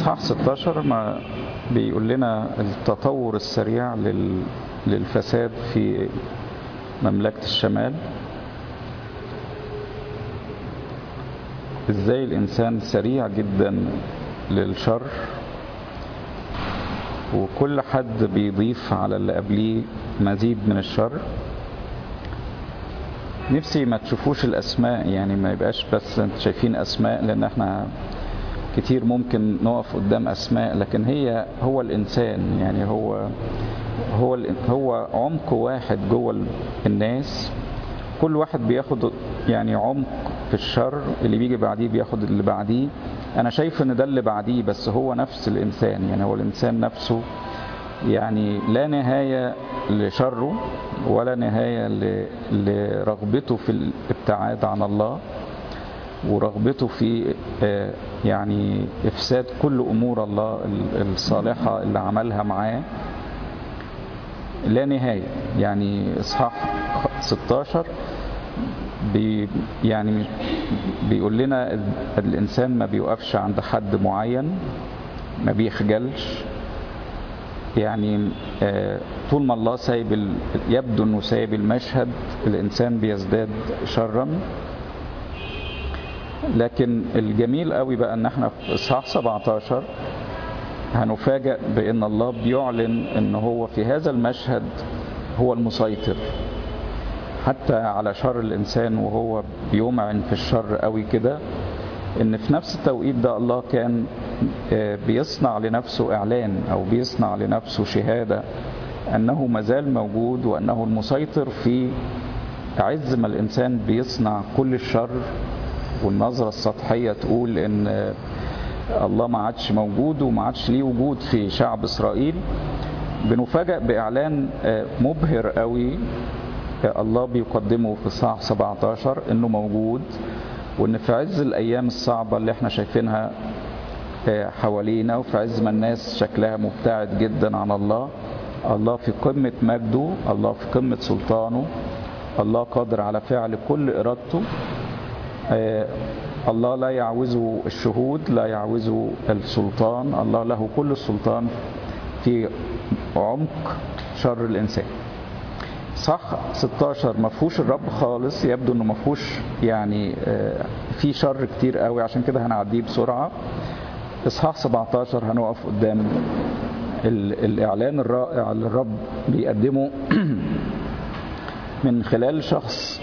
إصحاح 16 ما بيقول لنا التطور السريع لل... للفساد في مملكة الشمال ازاي الانسان سريع جدا للشر وكل حد بيضيف على اللي قبليه مزيد من الشر نفسي ما تشوفوش الاسماء يعني ما يبقاش بس انت شايفين اسماء لان احنا كتير ممكن نقف قدام اسماء لكن هي هو الانسان يعني هو هو هو عمق واحد جوه الناس كل واحد بياخد يعني عمق في الشر اللي بيجي بعديه بياخد اللي بعديه انا شايف ان ده اللي بعديه بس هو نفس الانسان يعني هو الانسان نفسه يعني لا نهاية لشره ولا نهاية لرغبته في الابتعاد عن الله ورغبته في يعني افساد كل امور الله الصالحة اللي عملها معاه لا نهاية يعني اصحاح 16 بي يعني بيقول لنا الانسان ما بيوقفش عند حد معين ما بيخجلش يعني طول ما الله سايب يبدو انه سايب المشهد الانسان بيزداد شرا لكن الجميل قوي بقى ان احنا في اصحاح 17 هنفاجأ بان الله بيعلن ان هو في هذا المشهد هو المسيطر حتى على شر الانسان وهو بيمعن في الشر قوي كده ان في نفس التوقيت ده الله كان بيصنع لنفسه اعلان او بيصنع لنفسه شهاده انه مازال موجود وانه المسيطر في عز ما الانسان بيصنع كل الشر والنظره السطحيه تقول ان الله ما عادش موجود وما عادش ليه وجود في شعب اسرائيل بنفاجأ باعلان مبهر قوي الله بيقدمه في الصح 17 انه موجود وان في عز الايام الصعبة اللي احنا شايفينها حوالينا وفي عز ما الناس شكلها مبتعد جدا عن الله الله في قمة مجده الله في قمة سلطانه الله قادر على فعل كل ارادته الله لا يعوزه الشهود لا يعوزه السلطان الله له كل السلطان في عمق شر الانسان صح 16 ما فيهوش الرب خالص يبدو انه ما فيهوش يعني في شر كتير قوي عشان كده هنعديه بسرعه اصحاح 17 هنقف قدام الاعلان الرائع اللي الرب بيقدمه من خلال شخص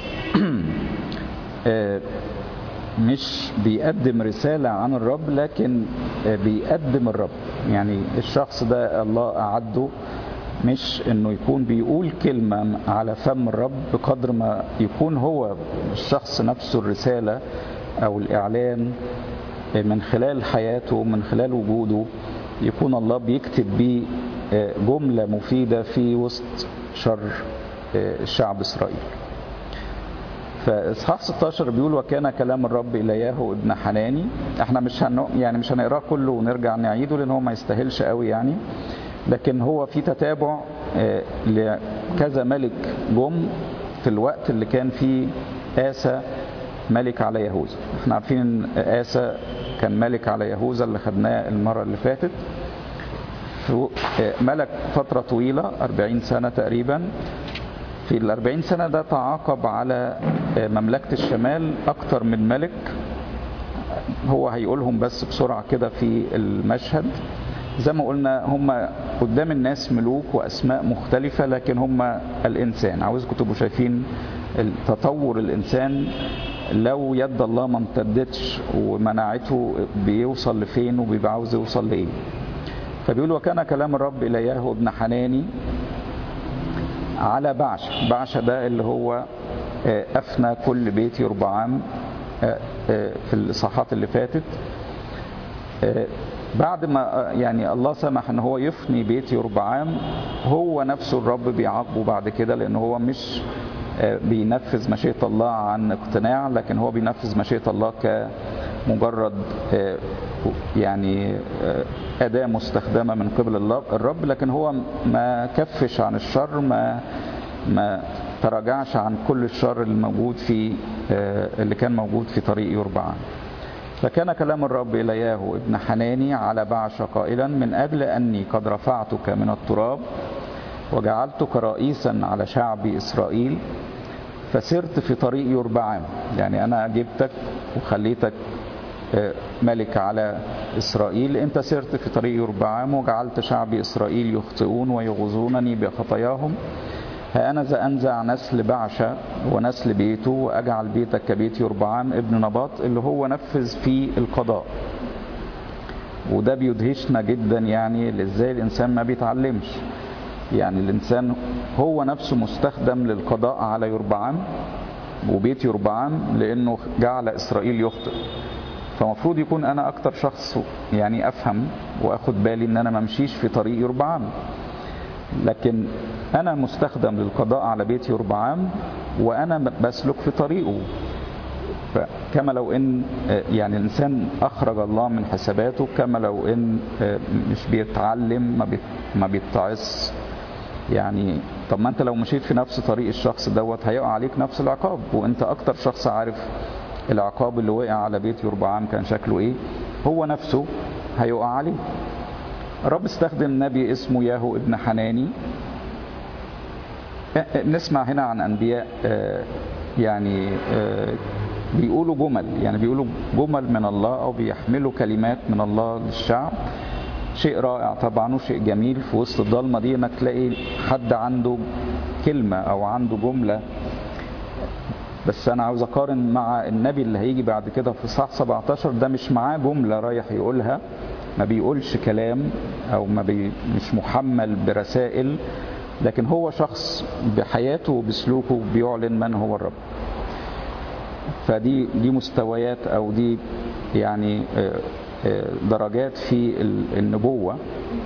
مش بيقدم رسالة عن الرب لكن بيقدم الرب يعني الشخص ده الله أعده مش انه يكون بيقول كلمة على فم الرب بقدر ما يكون هو الشخص نفسه الرسالة او الاعلان من خلال حياته من خلال وجوده يكون الله بيكتب بيه جملة مفيدة في وسط شر شعب اسرائيل فاصحاح 16 بيقول وكان كلام الرب الياه ابن حناني احنا مش هن يعني مش هنقراه كله ونرجع نعيده لان هو ما يستاهلش قوي يعني لكن هو في تتابع لكذا ملك جم في الوقت اللي كان فيه آسى ملك على يهوذا احنا عارفين ان آسى كان ملك على يهوذا اللي خدناه المرة اللي فاتت ملك فترة طويلة 40 سنة تقريبا في ال 40 سنة ده تعاقب على مملكة الشمال أكتر من ملك هو هيقولهم بس بسرعة كده في المشهد زي ما قلنا هم قدام الناس ملوك واسماء مختلفه لكن هم الانسان عاوزكم تبقوا شايفين تطور الانسان لو يد الله ما امتدتش ومناعته بيوصل لفين وبيبقى عاوز يوصل لايه فبيقول وكان كلام الرب الياه ابن حناني على بعشة بعشة ده اللي هو أفنى كل بيت يربعام في الإصحاحات اللي فاتت بعد ما يعني الله سمح ان هو يفني بيت يربعام هو نفسه الرب بيعاقبه بعد كده لان هو مش بينفذ مشيئة الله عن اقتناع لكن هو بينفذ مشيئة الله كمجرد يعني أداة مستخدمة من قبل الله الرب لكن هو ما كفش عن الشر ما ما تراجعش عن كل الشر اللي موجود في اللي كان موجود في طريق يربعام فكان كلام الرب إلى ياهو ابن حناني على بعش قائلا من أجل أني قد رفعتك من التراب وجعلتك رئيسا على شعب إسرائيل فسرت في طريق يربعام يعني أنا جبتك وخليتك ملك على إسرائيل أنت سرت في طريق يربعام وجعلت شعب إسرائيل يخطئون ويغزونني بخطاياهم ها أنا ذا أنزع نسل بعشة ونسل بيته وأجعل بيتك كبيت يربعام ابن نباط اللي هو نفذ في القضاء وده بيدهشنا جدا يعني ازاي الإنسان ما بيتعلمش يعني الإنسان هو نفسه مستخدم للقضاء على يربعام وبيت يربعام لأنه جعل إسرائيل يخطئ فمفروض يكون أنا أكتر شخص يعني أفهم وأخد بالي إن أنا ما امشيش في طريق يربعام لكن أنا مستخدم للقضاء على بيت يربعام وأنا بسلك في طريقه كما لو ان يعني الانسان اخرج الله من حساباته كما لو ان مش بيتعلم ما ما بيتعظ يعني طب ما انت لو مشيت في نفس طريق الشخص دوت هيقع عليك نفس العقاب وانت اكتر شخص عارف العقاب اللي وقع على بيت يربعام كان شكله ايه هو نفسه هيقع عليه الرب استخدم نبي اسمه ياهو ابن حناني نسمع هنا عن انبياء يعني بيقولوا جمل يعني بيقولوا جمل من الله او بيحملوا كلمات من الله للشعب شيء رائع طبعا وشيء جميل في وسط الضلمه دي انك تلاقي حد عنده كلمه او عنده جمله بس انا عاوز اقارن مع النبي اللي هيجي بعد كده في صح 17 ده مش معاه جمله رايح يقولها ما بيقولش كلام او ما بي مش محمل برسائل لكن هو شخص بحياته وبسلوكه بيعلن من هو الرب فدي دي مستويات او دي يعني درجات في النبوة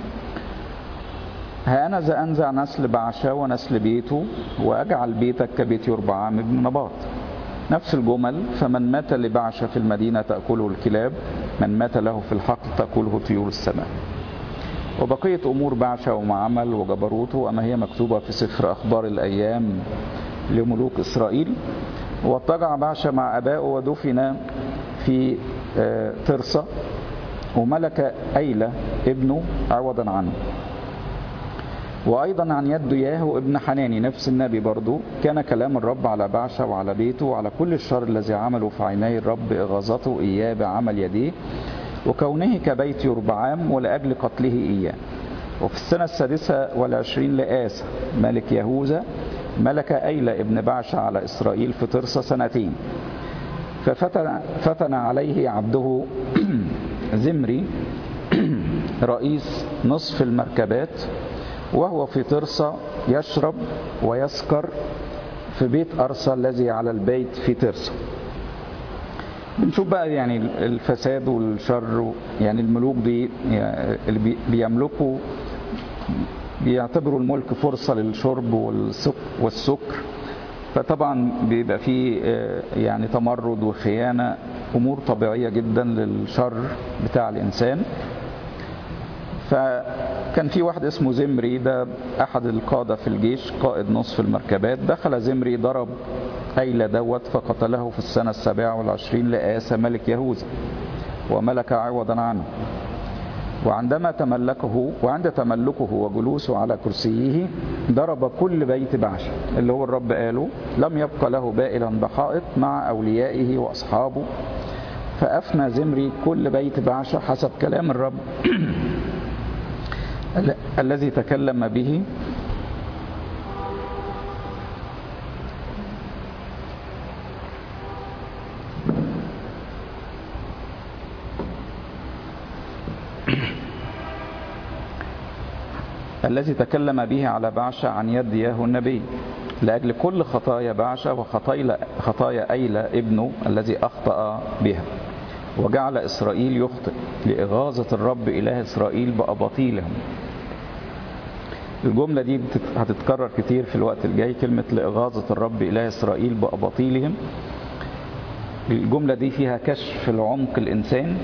ها أنا ذا أنزع نسل بعشا ونسل بيته وأجعل بيتك كبيت يربعام ابن نباط نفس الجمل فمن مات لبعشا في المدينة تأكله الكلاب من مات له في الحقل تأكله طيور السماء وبقية أمور بعشا وما عمل وجبروته أما هي مكتوبة في سفر أخبار الأيام لملوك إسرائيل واضطجع بعشا مع أبائه ودفن في ترسة وملك أيلة ابنه عوضا عنه وأيضا عن يد ياهو ابن حناني نفس النبي برضو كان كلام الرب على بعشا وعلى بيته وعلى كل الشر الذي عمله في عيني الرب إغاظته إياه بعمل يديه وكونه كبيت يربعام ولأجل قتله إياه وفي السنة السادسة والعشرين لآسى ملك يهوذا ملك أيلة ابن بعشا على إسرائيل في ترسة سنتين ففتن فتن عليه عبده زمري رئيس نصف المركبات وهو في ترسة يشرب ويسكر في بيت أرسى الذي على البيت في ترسة بنشوف بقى يعني الفساد والشر يعني الملوك دي اللي بيملكوا بيعتبروا الملك فرصة للشرب والسكر فطبعا بيبقى فيه يعني تمرد وخيانة أمور طبيعية جدا للشر بتاع الإنسان فكان في واحد اسمه زمري ده أحد القادة في الجيش قائد نصف المركبات دخل زمري ضرب أيلة دوت فقتله في السنة السابعة والعشرين لآسى ملك يهوذا وملك عوضا عنه وعندما تملكه وعند تملكه وجلوسه على كرسيه ضرب كل بيت بعشا اللي هو الرب قاله لم يبق له بائلا بحائط مع أوليائه وأصحابه فأفنى زمري كل بيت بعشا حسب كلام الرب الذي تكلم به الذي تكلم به على بعشا عن يد ياهو النبي لأجل كل خطايا بعشا وخطايا خطايا أيلة ابنه الذي أخطأ بها وجعل إسرائيل يخطئ لإغاظة الرب إله إسرائيل بأباطيلهم الجملة دي هتتكرر كتير في الوقت الجاي كلمة لإغاظة الرب إله إسرائيل بأباطيلهم الجملة دي فيها كشف العمق الإنسان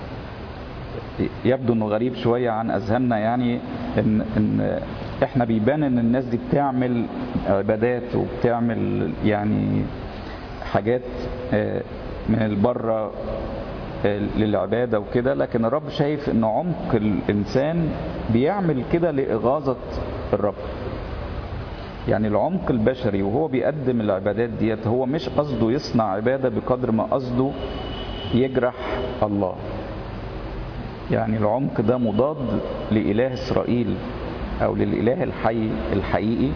يبدو انه غريب شوية عن اذهاننا يعني ان, إن احنا بيبان ان الناس دي بتعمل عبادات وبتعمل يعني حاجات من البره للعبادة وكده لكن الرب شايف ان عمق الانسان بيعمل كده لإغاظة الرب يعني العمق البشري وهو بيقدم العبادات ديت هو مش قصده يصنع عبادة بقدر ما قصده يجرح الله يعني العمق ده مضاد لإله إسرائيل أو للإله الحي الحقيقي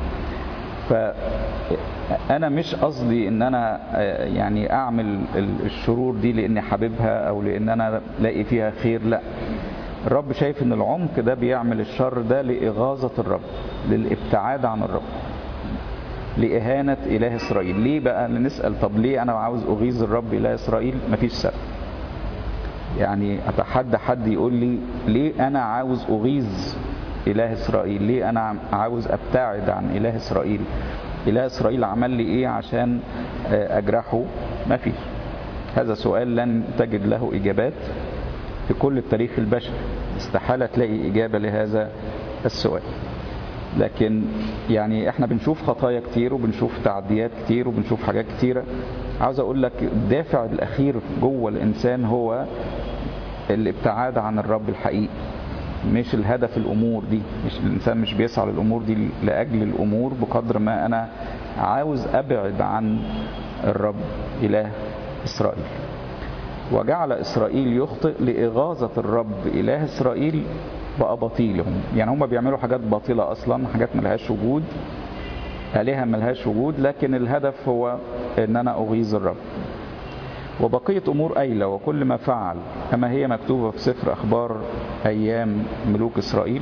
فأنا مش قصدي إن أنا يعني أعمل الشرور دي لأني حاببها أو لأن أنا لاقي فيها خير لا الرب شايف إن العمق ده بيعمل الشر ده لإغاظة الرب للابتعاد عن الرب لإهانة إله إسرائيل ليه بقى نسأل طب ليه أنا عاوز أغيظ الرب إله إسرائيل مفيش سبب يعني أتحدى حد يقول لي ليه أنا عاوز أغيظ إله إسرائيل ليه أنا عاوز أبتعد عن إله إسرائيل إله إسرائيل عمل لي إيه عشان أجرحه ما فيش هذا سؤال لن تجد له إجابات في كل التاريخ البشري استحالة تلاقي إجابة لهذا السؤال لكن يعني احنا بنشوف خطايا كتير وبنشوف تعديات كتير وبنشوف حاجات كتيرة عاوز اقول لك الدافع الاخير جوه الانسان هو الابتعاد عن الرب الحقيقي مش الهدف الامور دي مش الانسان مش بيسعى للامور دي لاجل الامور بقدر ما انا عاوز ابعد عن الرب اله اسرائيل وجعل اسرائيل يخطئ لاغاظه الرب اله اسرائيل بأباطيلهم يعني هم بيعملوا حاجات باطلة أصلا حاجات ملهاش وجود آلهة ملهاش وجود لكن الهدف هو أن أنا أغيظ الرب وبقية أمور أيلة وكل ما فعل كما هي مكتوبة في سفر أخبار أيام ملوك إسرائيل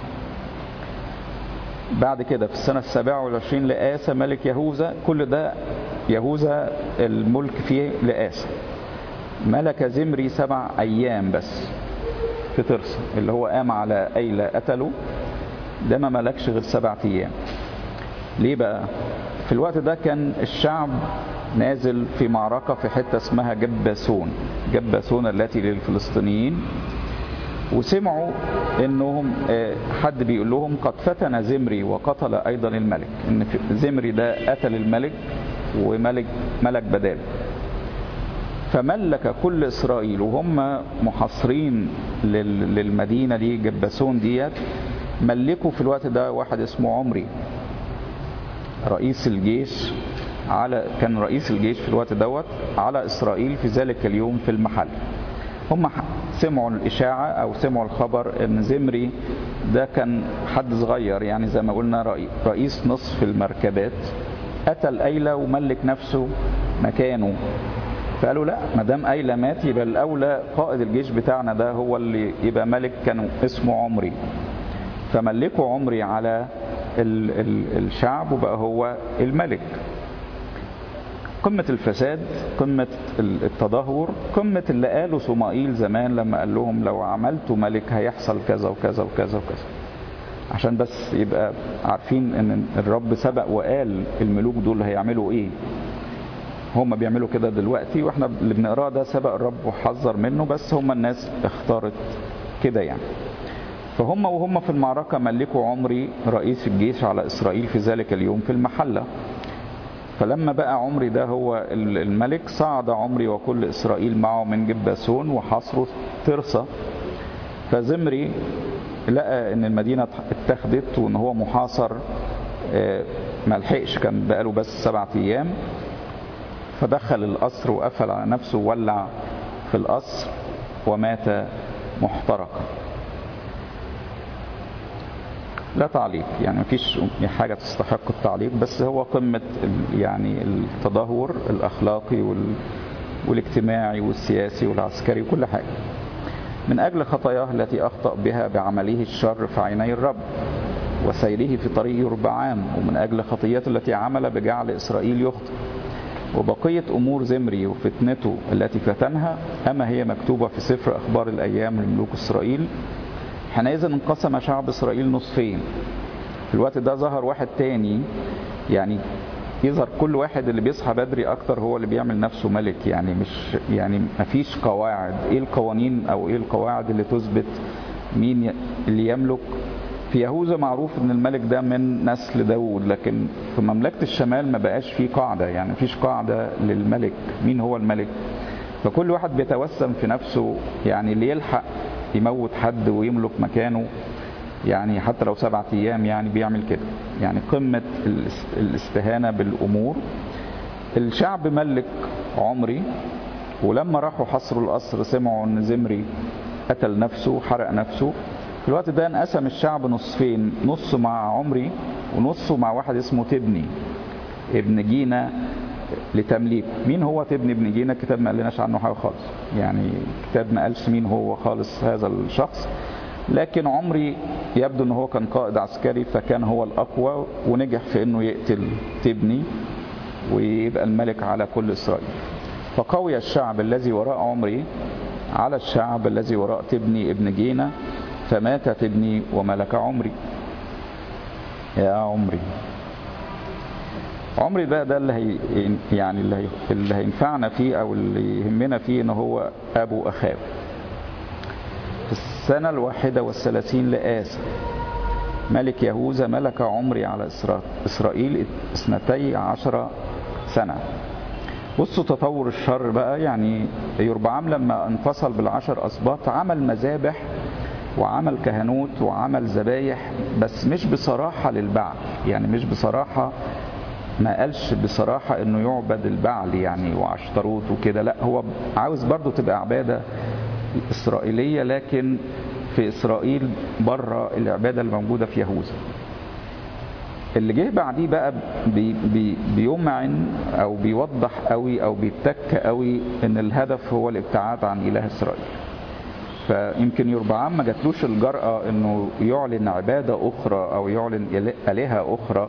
بعد كده في السنة السابعة والعشرين لآسى ملك يهوذا كل ده يهوذا الملك فيه لآسى ملك زمري سبع أيام بس في ترس اللي هو قام على أيلة قتله ده ما ملكش غير سبعة أيام ليه بقى في الوقت ده كان الشعب نازل في معركة في حتة اسمها جباسون جباسون التي للفلسطينيين وسمعوا انهم حد بيقول لهم قد فتن زمري وقتل ايضا الملك ان زمري ده قتل الملك وملك ملك بداله فملك كل اسرائيل وهم محاصرين للمدينه دي جباسون ديت ملكوا في الوقت ده واحد اسمه عمري رئيس الجيش على كان رئيس الجيش في الوقت دوت على اسرائيل في ذلك اليوم في المحل هم سمعوا الإشاعة أو سمعوا الخبر إن زمري ده كان حد صغير يعني زي ما قلنا رئيس نصف المركبات قتل أيلة وملك نفسه مكانه فقالوا لا ما دام أيلة مات يبقى الأولى قائد الجيش بتاعنا ده هو اللي يبقى ملك كان اسمه عمري فملكوا عمري على ال ال الشعب وبقى هو الملك قمة الفساد قمة التدهور قمة اللي قاله صمائيل زمان لما قال لهم لو عملتوا ملك هيحصل كذا وكذا وكذا وكذا عشان بس يبقى عارفين ان الرب سبق وقال الملوك دول هيعملوا ايه هم بيعملوا كده دلوقتي واحنا اللي بنقراه ده سبق الرب وحذر منه بس هم الناس اختارت كده يعني فهم وهم في المعركة ملكوا عمري رئيس الجيش على إسرائيل في ذلك اليوم في المحلة فلما بقى عمري ده هو الملك صعد عمري وكل إسرائيل معه من جباسون وحصروا ترسة فزمري لقى ان المدينة اتخذت وان هو محاصر ملحقش كان بقاله بس سبعة ايام فدخل القصر وقفل على نفسه وولع في القصر ومات محترقا لا تعليق يعني مفيش حاجة تستحق التعليق بس هو قمة يعني التدهور الأخلاقي والاجتماعي والسياسي والعسكري وكل حاجة من أجل خطاياه التي أخطأ بها بعمله الشر في عيني الرب وسيره في طريق يربعام ومن أجل خطيته التي عمل بجعل إسرائيل يخطئ وبقية أمور زمري وفتنته التي فتنها أما هي مكتوبة في سفر أخبار الأيام لملوك إسرائيل حينئذ انقسم شعب إسرائيل نصفين في الوقت ده ظهر واحد تاني يعني يظهر كل واحد اللي بيصحى بدري اكتر هو اللي بيعمل نفسه ملك يعني مش يعني مفيش قواعد ايه القوانين او ايه القواعد اللي تثبت مين اللي يملك في يهوذا معروف ان الملك ده من نسل داود لكن في مملكة الشمال ما بقاش فيه قاعدة يعني مفيش قاعدة للملك مين هو الملك فكل واحد بيتوسم في نفسه يعني اللي يلحق يموت حد ويملك مكانه يعني حتى لو سبعة أيام يعني بيعمل كده يعني قمة الاستهانة بالأمور الشعب ملك عمري ولما راحوا حصروا القصر سمعوا ان زمري قتل نفسه حرق نفسه في الوقت ده انقسم الشعب نصفين نص مع عمري ونصه مع واحد اسمه تبني ابن جينا لتمليكه مين هو تبني ابن جينا الكتاب ما قالناش عنه حاجه خالص يعني الكتاب ما قالش مين هو خالص هذا الشخص لكن عمري يبدو ان هو كان قائد عسكري فكان هو الاقوى ونجح في انه يقتل تبني ويبقى الملك على كل اسرائيل فقوي الشعب الذي وراء عمري على الشعب الذي وراء تبني ابن جينا فمات تبني وملك عمري يا عمري عمري بقى ده اللي هي يعني اللي, هي اللي هينفعنا فيه او اللي يهمنا فيه ان هو ابو اخاب في السنة الواحدة والثلاثين لآسى ملك يهوذا ملك عمري على إسرائيل اثنتي عشر سنة بصوا تطور الشر بقى يعني يربعام لما انفصل بالعشر أسباط عمل مذابح وعمل كهنوت وعمل ذبايح بس مش بصراحة للبعل يعني مش بصراحة ما قالش بصراحة انه يعبد البعل يعني وعشتروت وكده لا هو عاوز برضو تبقى عبادة إسرائيلية لكن في إسرائيل بره العبادة الموجودة في يهوذا اللي جه بعديه بقى بي بي بيمعن او بيوضح قوي او بيتك قوي ان الهدف هو الابتعاد عن اله اسرائيل فيمكن يربعام ما جاتلوش الجرأة انه يعلن عبادة اخرى او يعلن الهة اخرى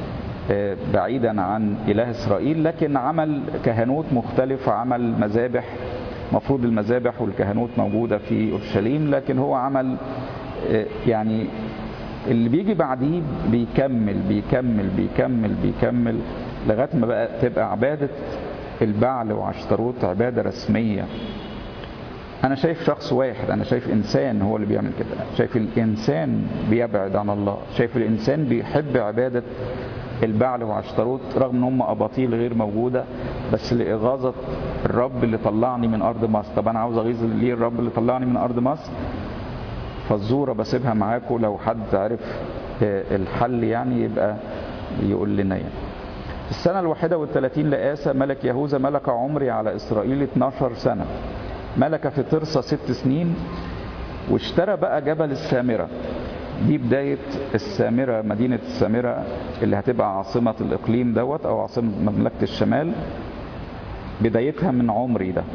بعيدا عن اله اسرائيل لكن عمل كهنوت مختلف عمل مذابح مفروض المذابح والكهنوت موجودة في اورشليم لكن هو عمل يعني اللي بيجي بعديه بيكمل بيكمل بيكمل بيكمل لغايه ما بقى تبقى عباده البعل وعشتروت عباده رسميه انا شايف شخص واحد انا شايف انسان هو اللي بيعمل كده شايف الانسان بيبعد عن الله شايف الانسان بيحب عباده البعل وعشتروت رغم ان هم اباطيل غير موجوده بس لاغاظه الرب اللي طلعني من ارض مصر طب انا عاوز اغيظ ليه الرب اللي طلعني من ارض مصر فالزورة بسيبها معاكم لو حد عرف الحل يعني يبقى يقول لنا يعني. في السنة الواحدة والثلاثين لآسى ملك يهوذا ملك عمري على إسرائيل 12 سنة ملك في ترسى ست سنين واشترى بقى جبل السامرة دي بداية السامرة مدينة السامرة اللي هتبقى عاصمة الإقليم دوت أو عاصمة مملكة الشمال بدايتها من عمري ده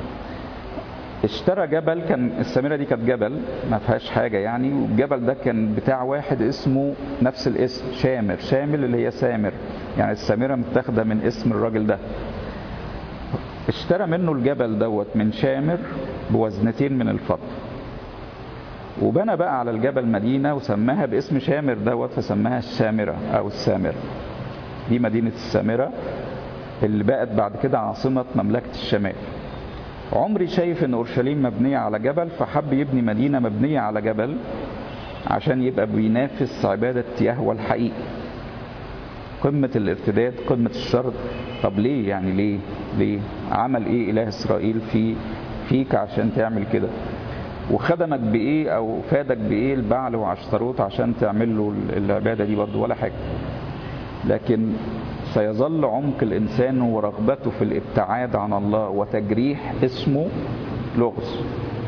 اشترى جبل كان السامرة دي كانت جبل ما فيهاش حاجة يعني والجبل ده كان بتاع واحد اسمه نفس الاسم شامر شامل اللي هي سامر يعني السامرة متاخدة من اسم الراجل ده اشترى منه الجبل دوت من شامر بوزنتين من الفضة وبنى بقى على الجبل مدينة وسماها باسم شامر دوت فسماها الشامرة أو السامرة دي مدينة السامرة اللي بقت بعد كده عاصمة مملكة الشمال عمري شايف ان اورشليم مبنيه على جبل فحب يبني مدينه مبنيه على جبل عشان يبقى بينافس عباده يهوى الحقيقي قمه الارتداد قمه الشر طب ليه يعني ليه ليه عمل ايه اله اسرائيل في فيك عشان تعمل كده وخدمك بايه او فادك بايه البعل وعشتروت عشان تعمل له العباده دي برضه ولا حاجه لكن سيظل عمق الإنسان ورغبته في الابتعاد عن الله وتجريح اسمه لغز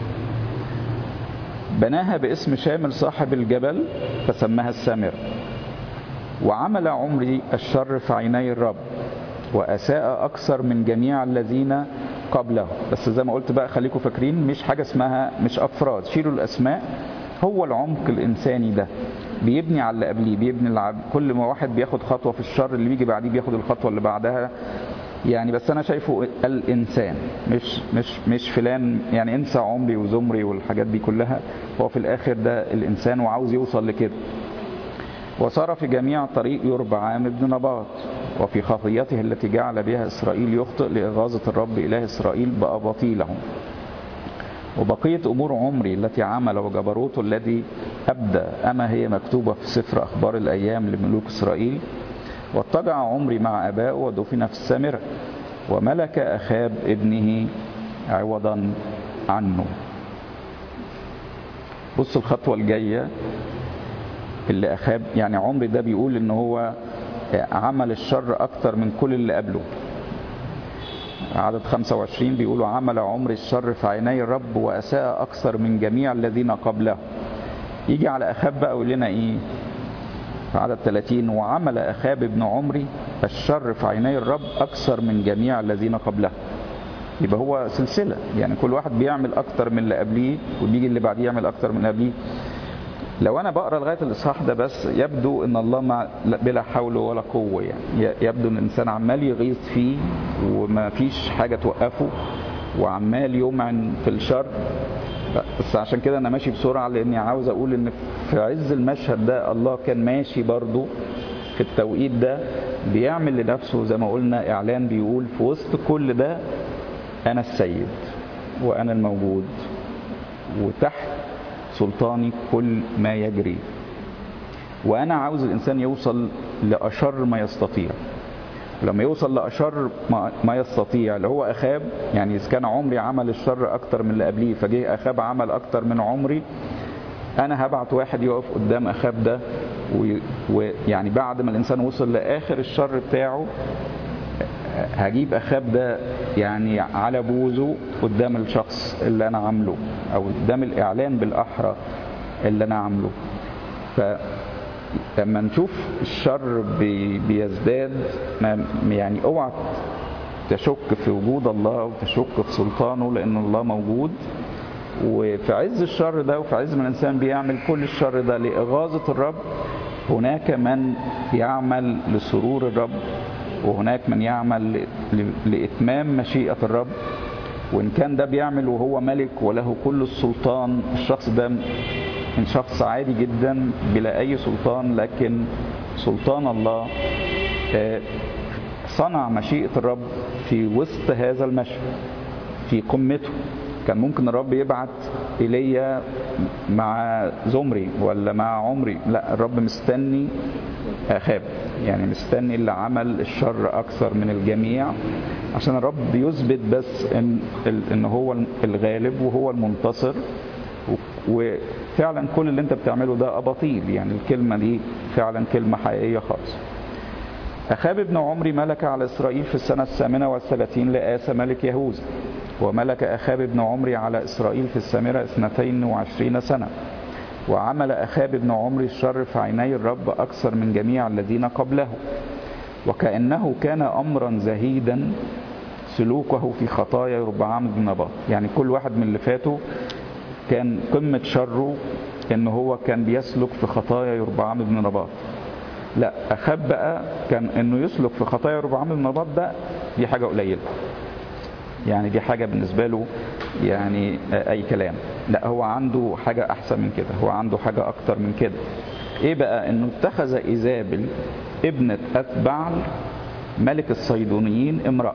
بناها باسم شامل صاحب الجبل فسماها السامرة وعمل عمري الشر في عيني الرب وأساء أكثر من جميع الذين قبله بس زي ما قلت بقى خليكم فاكرين مش حاجة اسمها مش أفراد شيلوا الأسماء هو العمق الإنساني ده بيبني على اللي قبليه بيبني العب... كل ما واحد بياخد خطوه في الشر اللي بيجي بعديه بياخد الخطوه اللي بعدها يعني بس انا شايفه الانسان مش مش مش فلان يعني انسى عمري وزمري والحاجات دي كلها هو في الاخر ده الانسان وعاوز يوصل لكده وصار في جميع طريق يربعام بن نباط وفي خطيته التي جعل بها اسرائيل يخطئ لاغاظه الرب اله اسرائيل باباطيلهم وبقية أمور عمري التي عمل وجبروته الذي أبدى أما هي مكتوبة في سفر أخبار الأيام لملوك إسرائيل واضطجع عمري مع أبائه ودفن في السامرة وملك أخاب ابنه عوضا عنه بص الخطوة الجاية اللي أخاب يعني عمري ده بيقول إن هو عمل الشر أكتر من كل اللي قبله عدد 25 بيقولوا عمل عمر الشر في عيني الرب وأساء أكثر من جميع الذين قبله يجي على أخاب بقى يقول لنا إيه في عدد 30 وعمل أخاب ابن عمري الشر في عيني الرب أكثر من جميع الذين قبله يبقى هو سلسلة يعني كل واحد بيعمل أكتر من اللي قبليه وبيجي اللي بعديه يعمل أكتر من اللي قبليه لو أنا بقرأ لغاية الإصحاح ده بس يبدو إن الله مع بلا حول ولا قوة يعني يبدو إن الإنسان عمال يغيظ فيه وما فيش حاجة توقفه وعمال يمعن في الشر بس عشان كده أنا ماشي بسرعة لأني عاوز أقول إن في عز المشهد ده الله كان ماشي برضه في التوقيت ده بيعمل لنفسه زي ما قلنا إعلان بيقول في وسط كل ده أنا السيد وأنا الموجود وتحت سلطاني كل ما يجري وأنا عاوز الإنسان يوصل لأشر ما يستطيع لما يوصل لأشر ما يستطيع اللي هو أخاب يعني إذا كان عمري عمل الشر أكتر من اللي قبليه فجه أخاب عمل أكتر من عمري أنا هبعت واحد يقف قدام أخاب ده ويعني بعد ما الإنسان وصل لآخر الشر بتاعه هجيب اخاب ده يعني على بوزه قدام الشخص اللي انا عامله او قدام الاعلان بالاحرى اللي انا عامله فلما نشوف الشر بي بيزداد يعني اوعى تشك في وجود الله وتشك في سلطانه لان الله موجود وفي عز الشر ده وفي عز ما الانسان بيعمل كل الشر ده لاغاظه الرب هناك من يعمل لسرور الرب وهناك من يعمل لإتمام مشيئة الرب وإن كان ده بيعمل وهو ملك وله كل السلطان الشخص ده من شخص عادي جدا بلا أي سلطان لكن سلطان الله صنع مشيئة الرب في وسط هذا المشهد في قمته كان ممكن الرب يبعت ايليا مع زمري ولا مع عمري لا الرب مستني اخاب يعني مستني اللي عمل الشر اكثر من الجميع عشان الرب يثبت بس ان ان هو الغالب وهو المنتصر وفعلا كل اللي انت بتعمله ده اباطيل يعني الكلمه دي فعلا كلمه حقيقيه خالص أخاب ابن عمري ملك على إسرائيل في السنة الثامنة والثلاثين لآسى ملك يهوذا وملك أخاب ابن عمري على إسرائيل في السامرة اثنتين وعشرين سنة وعمل أخاب ابن عمري الشر في عيني الرب أكثر من جميع الذين قبله وكأنه كان أمرا زهيدا سلوكه في خطايا ربعام بن نباط يعني كل واحد من اللي فاتوا كان قمة شره ان هو كان بيسلك في خطايا يربعام بن نباط لا اخاب بقى كان انه يسلك في خطايا ربعام بن نباط ده دي حاجه قليله يعني دي حاجه بالنسبه له يعني اي كلام لا هو عنده حاجه احسن من كده هو عنده حاجه اكتر من كده ايه بقى انه اتخذ ايزابل ابنه اتبعل ملك الصيدونيين امراه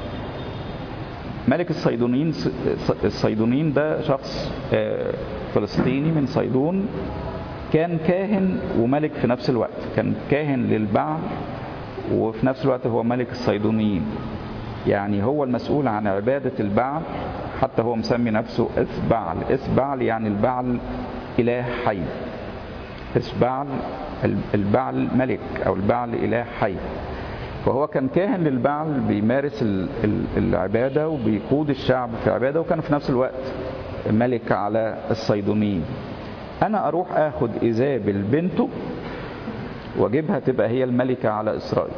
ملك الصيدونيين الصيدونيين ده شخص فلسطيني من صيدون كان كاهن وملك في نفس الوقت كان كاهن للبعل وفي نفس الوقت هو ملك الصيدونيين يعني هو المسؤول عن عبادة البعل حتى هو مسمي نفسه إثبعل إثبعل يعني البعل إله حي إثبعل البعل ملك أو البعل إله حي فهو كان كاهن للبعل بيمارس العبادة وبيقود الشعب في عبادة وكان في نفس الوقت ملك على الصيدونيين أنا أروح أخد إيزابل بنته وأجيبها تبقى هي الملكة على إسرائيل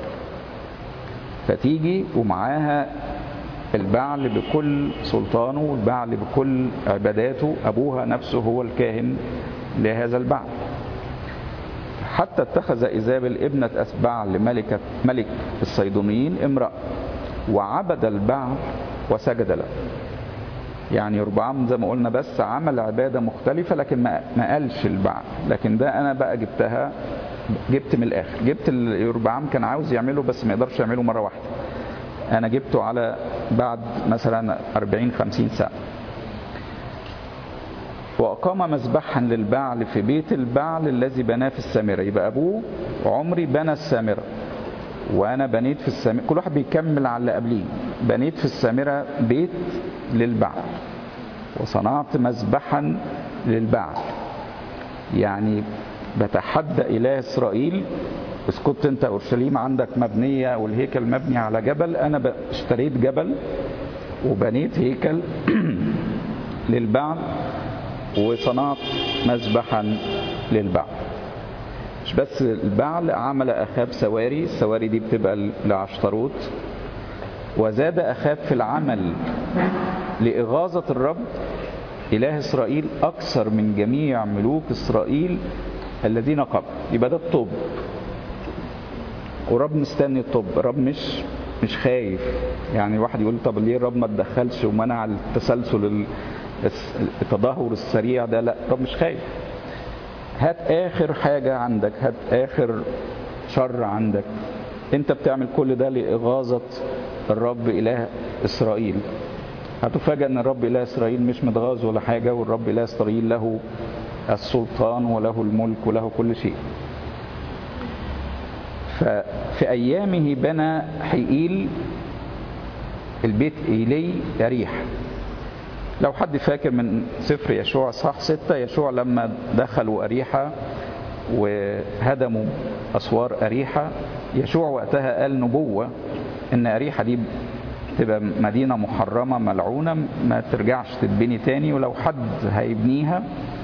فتيجي ومعاها البعل بكل سلطانه والبعل بكل عباداته أبوها نفسه هو الكاهن لهذا البعل حتى اتخذ إيزابل ابنة أسبعل لملكة ملك الصيدونيين امرأة وعبد البعل وسجد له يعني ربعام زي ما قلنا بس عمل عبادة مختلفة لكن ما قالش البعل لكن ده أنا بقى جبتها جبت من الآخر جبت اللي ربعام كان عاوز يعمله بس ما يقدرش يعمله مرة واحدة أنا جبته على بعد مثلا 40 50 سنة وأقام مذبحا للبعل في بيت البعل الذي بناه في السامرة يبقى أبوه عمري بنى السامرة وأنا بنيت في السامرة كل واحد بيكمل على اللي قبليه بنيت في السامرة بيت للبعل وصنعت مذبحا للبعل يعني بتحدى إله إسرائيل بس كنت أنت أورشليم عندك مبنية والهيكل مبني على جبل أنا اشتريت جبل وبنيت هيكل للبعل وصنعت مذبحا للبعل مش بس البعل عمل أخاب سواري السواري دي بتبقى لعشتروت وزاد أخاب في العمل لإغاظة الرب إله إسرائيل أكثر من جميع ملوك إسرائيل الذين قبل يبقى ده الطب ورب مستني الطب الرب مش مش خايف يعني واحد يقول طب ليه الرب ما تدخلش ومنع التسلسل التدهور السريع ده لا الرب مش خايف هات اخر حاجة عندك هات اخر شر عندك انت بتعمل كل ده لإغاظة الرب إله إسرائيل هتفاجأ ان الرب إله إسرائيل مش متغاظ ولا حاجة والرب إله إسرائيل له السلطان وله الملك وله كل شيء ففي أيامه بنى حيئيل البيت إيلي أريح لو حد فاكر من سفر يشوع صح ستة يشوع لما دخلوا أريحة وهدموا أسوار أريحة يشوع وقتها قال نبوة إن أريحة دي تبقى مدينة محرمة ملعونة ما ترجعش تتبني تاني ولو حد هيبنيها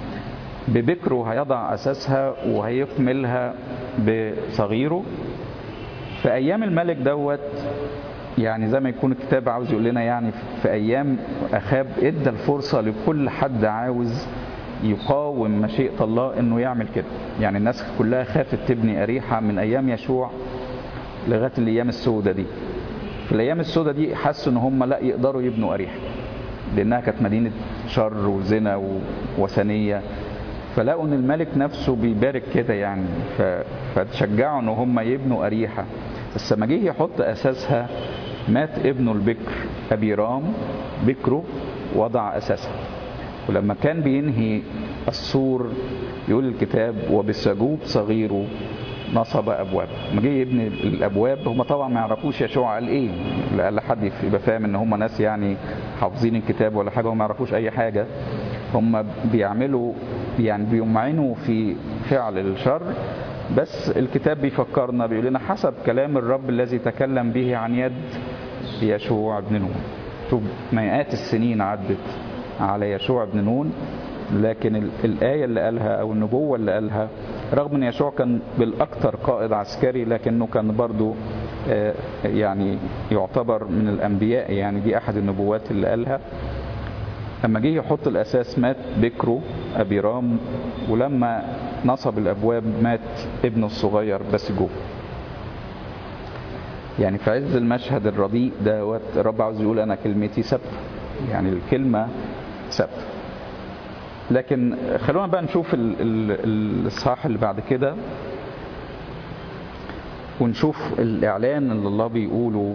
ببكره هيضع أساسها وهيكملها بصغيره في أيام الملك دوت يعني زي ما يكون الكتاب عاوز يقول لنا يعني في أيام أخاب إدى الفرصة لكل حد عاوز يقاوم مشيئة الله إنه يعمل كده يعني الناس كلها خافت تبني أريحة من أيام يشوع لغاية الأيام السوداء دي في الأيام السوداء دي حسوا إن هم لا يقدروا يبنوا أريحة لأنها كانت مدينة شر وزنا ووثنية فلقوا ان الملك نفسه بيبارك كده يعني فتشجعوا ان هم يبنوا اريحه بس لما جه يحط اساسها مات ابنه البكر ابي رام بكره وضع اساسها ولما كان بينهي السور يقول الكتاب وبسجوب صغيره نصب ابواب لما جه يبني الابواب هم طبعا ما يعرفوش يشوع قال ايه لأقل حد يبقى فاهم ان هم ناس يعني حافظين الكتاب ولا حاجه وما يعرفوش اي حاجه هم بيعملوا يعني بيمعنوا في فعل الشر بس الكتاب بيفكرنا بيقول لنا حسب كلام الرب الذي تكلم به عن يد يشوع بن نون شوف مئات السنين عدت على يشوع بن نون لكن الآية اللي قالها أو النبوة اللي قالها رغم أن يشوع كان بالأكثر قائد عسكري لكنه كان برضو يعني يعتبر من الأنبياء يعني دي أحد النبوات اللي قالها لما جه يحط الأساس مات بكره أبي رام ولما نصب الأبواب مات ابنه الصغير بس جوه يعني في عز المشهد الرديء دوت الرب عاوز يقول أنا كلمتي ثابتة يعني الكلمة ثابتة لكن خلونا بقى نشوف الإصحاح اللي بعد كده ونشوف الإعلان اللي الله بيقوله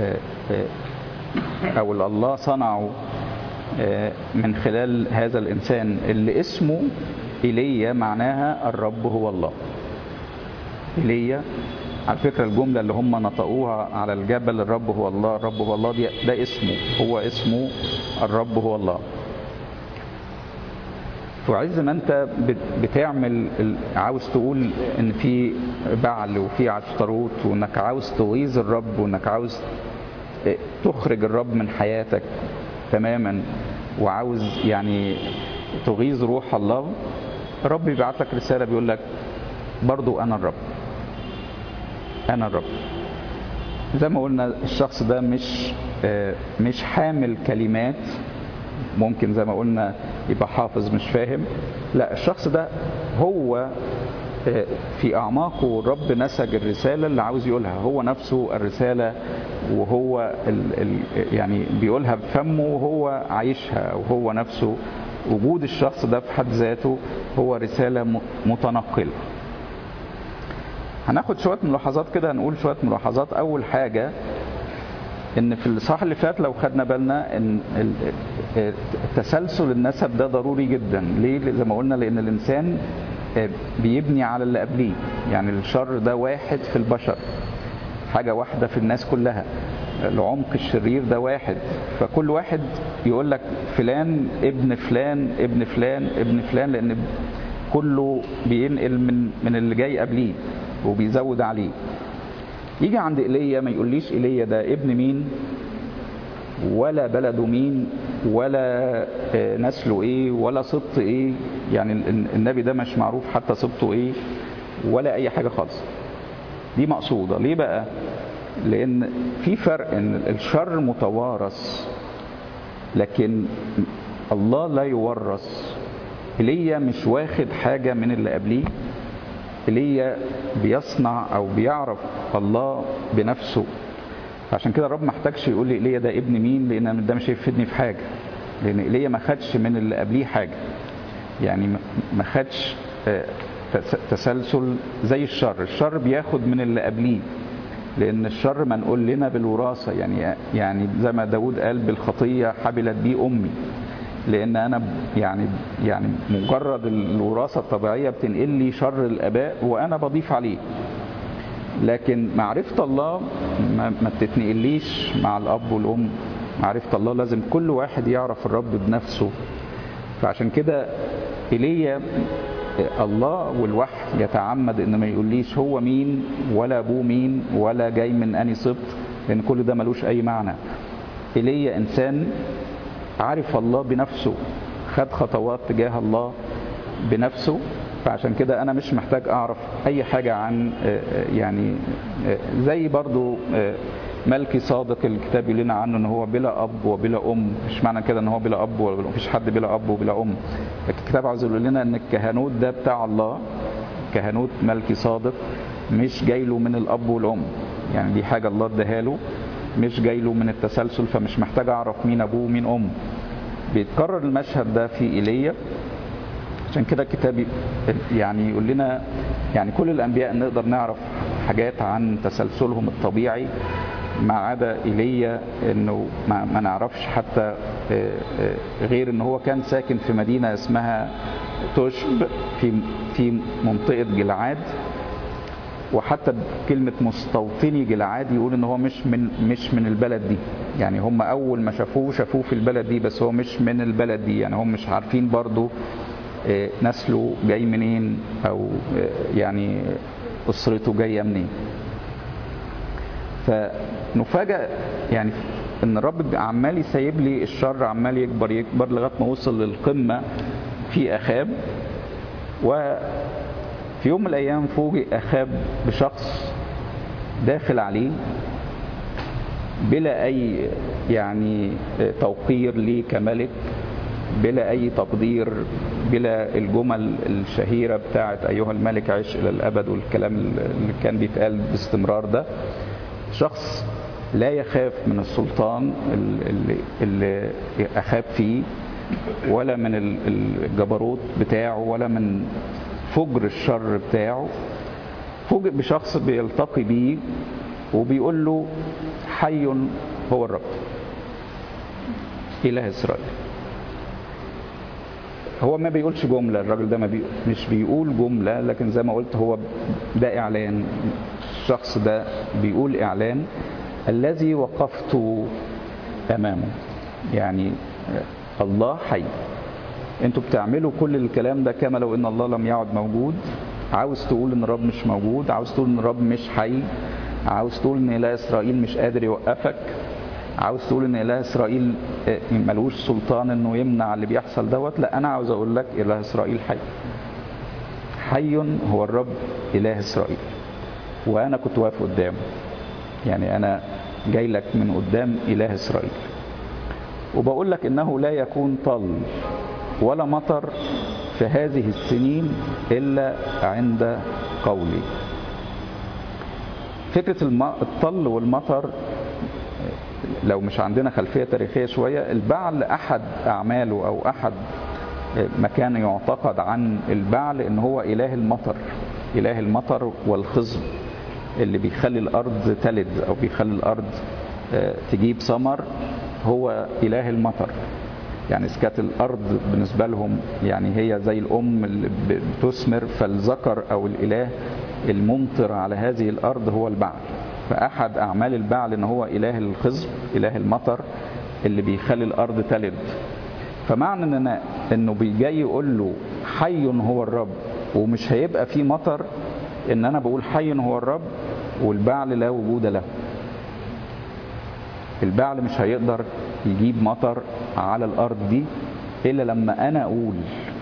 أو اللي الله صنعه من خلال هذا الإنسان اللي اسمه إيليا معناها الرب هو الله إيليا على فكرة الجملة اللي هم نطقوها على الجبل الرب هو الله الرب هو الله دي ده اسمه هو اسمه الرب هو الله وعز ما انت بتعمل عاوز تقول ان في بعل وفي عشتروت وانك عاوز تغيظ الرب وانك عاوز تخرج الرب من حياتك تماما وعاوز يعني تغيظ روح الله الرب بيبعت لك رسالة بيقول لك برضو أنا الرب أنا الرب زي ما قلنا الشخص ده مش مش حامل كلمات ممكن زي ما قلنا يبقى حافظ مش فاهم لا الشخص ده هو في أعماقه الرب نسج الرسالة اللي عاوز يقولها هو نفسه الرسالة وهو ال ال يعني بيقولها بفمه وهو عايشها وهو نفسه وجود الشخص ده في حد ذاته هو رسالة متنقلة هناخد شوية ملاحظات كده هنقول شوية ملاحظات أول حاجة ان في الاصحاح اللي فات لو خدنا بالنا ان تسلسل النسب ده ضروري جدا ليه زي ما قلنا لان الانسان بيبني على اللي قبليه يعني الشر ده واحد في البشر حاجه واحده في الناس كلها العمق الشرير ده واحد فكل واحد يقول لك فلان ابن فلان ابن فلان ابن فلان لان كله بينقل من من اللي جاي قبليه وبيزود عليه يجي عند ايليا ما يقوليش ايليا ده ابن مين ولا بلده مين ولا نسله ايه ولا سبط ايه يعني النبي ده مش معروف حتى سبطه ايه ولا اي حاجه خالص دي مقصوده ليه بقى لان في فرق ان الشر متوارث لكن الله لا يورث ايليا مش واخد حاجه من اللي قبليه ايليا بيصنع او بيعرف الله بنفسه عشان كده الرب ما احتاجش يقول لي ايليا ده ابن مين لان ده مش هيفيدني في حاجه لان ايليا ما خدش من اللي قبليه حاجه يعني ما خدش تسلسل زي الشر الشر بياخد من اللي قبليه لان الشر منقول لنا بالوراثه يعني يعني زي ما داود قال بالخطيه حبلت بي امي لان انا يعني يعني مجرد الوراثه الطبيعيه بتنقل لي شر الاباء وانا بضيف عليه لكن معرفه الله ما بتتنقليش مع الاب والام معرفه الله لازم كل واحد يعرف الرب بنفسه فعشان كده ايليا الله والوحي يتعمد ان ما يقوليش هو مين ولا ابوه مين ولا جاي من اني سبط لان كل ده ملوش اي معنى ايليا انسان عارف الله بنفسه خد خطوات تجاه الله بنفسه فعشان كده انا مش محتاج اعرف اي حاجه عن يعني زي برضو ملكي صادق الكتاب يقول لنا عنه ان هو بلا اب وبلا ام مش معنى كده ان هو بلا اب ولا مفيش حد بلا اب وبلا ام الكتاب عاوز يقول لنا ان الكهنوت ده بتاع الله كهنوت ملكي صادق مش جاي له من الاب والام يعني دي حاجه الله اداها له مش جاي له من التسلسل فمش محتاج اعرف مين ابوه ومين امه بيتكرر المشهد ده في ايليا عشان كده الكتاب يعني يقول لنا يعني كل الانبياء نقدر نعرف حاجات عن تسلسلهم الطبيعي ما عدا ايليا انه ما, ما نعرفش حتى غير ان هو كان ساكن في مدينه اسمها تشب في في منطقه جلعاد وحتى كلمة مستوطني جلعاد يقول ان هو مش من مش من البلد دي يعني هم اول ما شافوه شافوه في البلد دي بس هو مش من البلد دي يعني هم مش عارفين برضو نسله جاي منين او يعني اسرته جايه منين فنفاجأ يعني ان الرب عمال يسيب لي الشر عمال يكبر يكبر لغايه ما وصل للقمه في اخاب وفي يوم من الايام فوجئ اخاب بشخص داخل عليه بلا اي يعني توقير ليه كملك بلا اي تقدير بلا الجمل الشهيره بتاعت ايها الملك عش الى الابد والكلام اللي كان بيتقال باستمرار ده شخص لا يخاف من السلطان اللي, اللي اخاف فيه ولا من الجبروت بتاعه ولا من فجر الشر بتاعه فوجئ بشخص بيلتقي بيه وبيقول له حي هو الرب اله اسرائيل هو ما بيقولش جمله الراجل ده ما بي... مش بيقول جمله لكن زي ما قلت هو ده اعلان الشخص ده بيقول اعلان الذي وقفت امامه يعني الله حي انتوا بتعملوا كل الكلام ده كما لو ان الله لم يعد موجود عاوز تقول ان الرب مش موجود عاوز تقول ان الرب مش حي عاوز تقول ان اله اسرائيل مش قادر يوقفك عاوز تقول ان اله اسرائيل ملوش سلطان انه يمنع اللي بيحصل دوت لا انا عاوز اقول لك اله اسرائيل حي حي هو الرب اله اسرائيل وانا كنت واقف قدامه يعني انا جاي لك من قدام اله اسرائيل وبقول لك انه لا يكون طل ولا مطر في هذه السنين الا عند قولي فكره الطل والمطر لو مش عندنا خلفيه تاريخيه شويه البعل احد اعماله او احد ما كان يعتقد عن البعل ان هو اله المطر اله المطر والخصب اللي بيخلي الارض تلد او بيخلي الارض تجيب ثمر هو اله المطر يعني إذا كانت الارض بالنسبه لهم يعني هي زي الام اللي بتثمر فالذكر او الاله الممطر على هذه الارض هو البعل فأحد أعمال البعل إن هو إله الخصب إله المطر اللي بيخلي الأرض تلد فمعنى إن أنا إنه بيجي يقول له حي هو الرب ومش هيبقى فيه مطر إن أنا بقول حي هو الرب والبعل لا وجود له البعل مش هيقدر يجيب مطر على الأرض دي إلا لما أنا أقول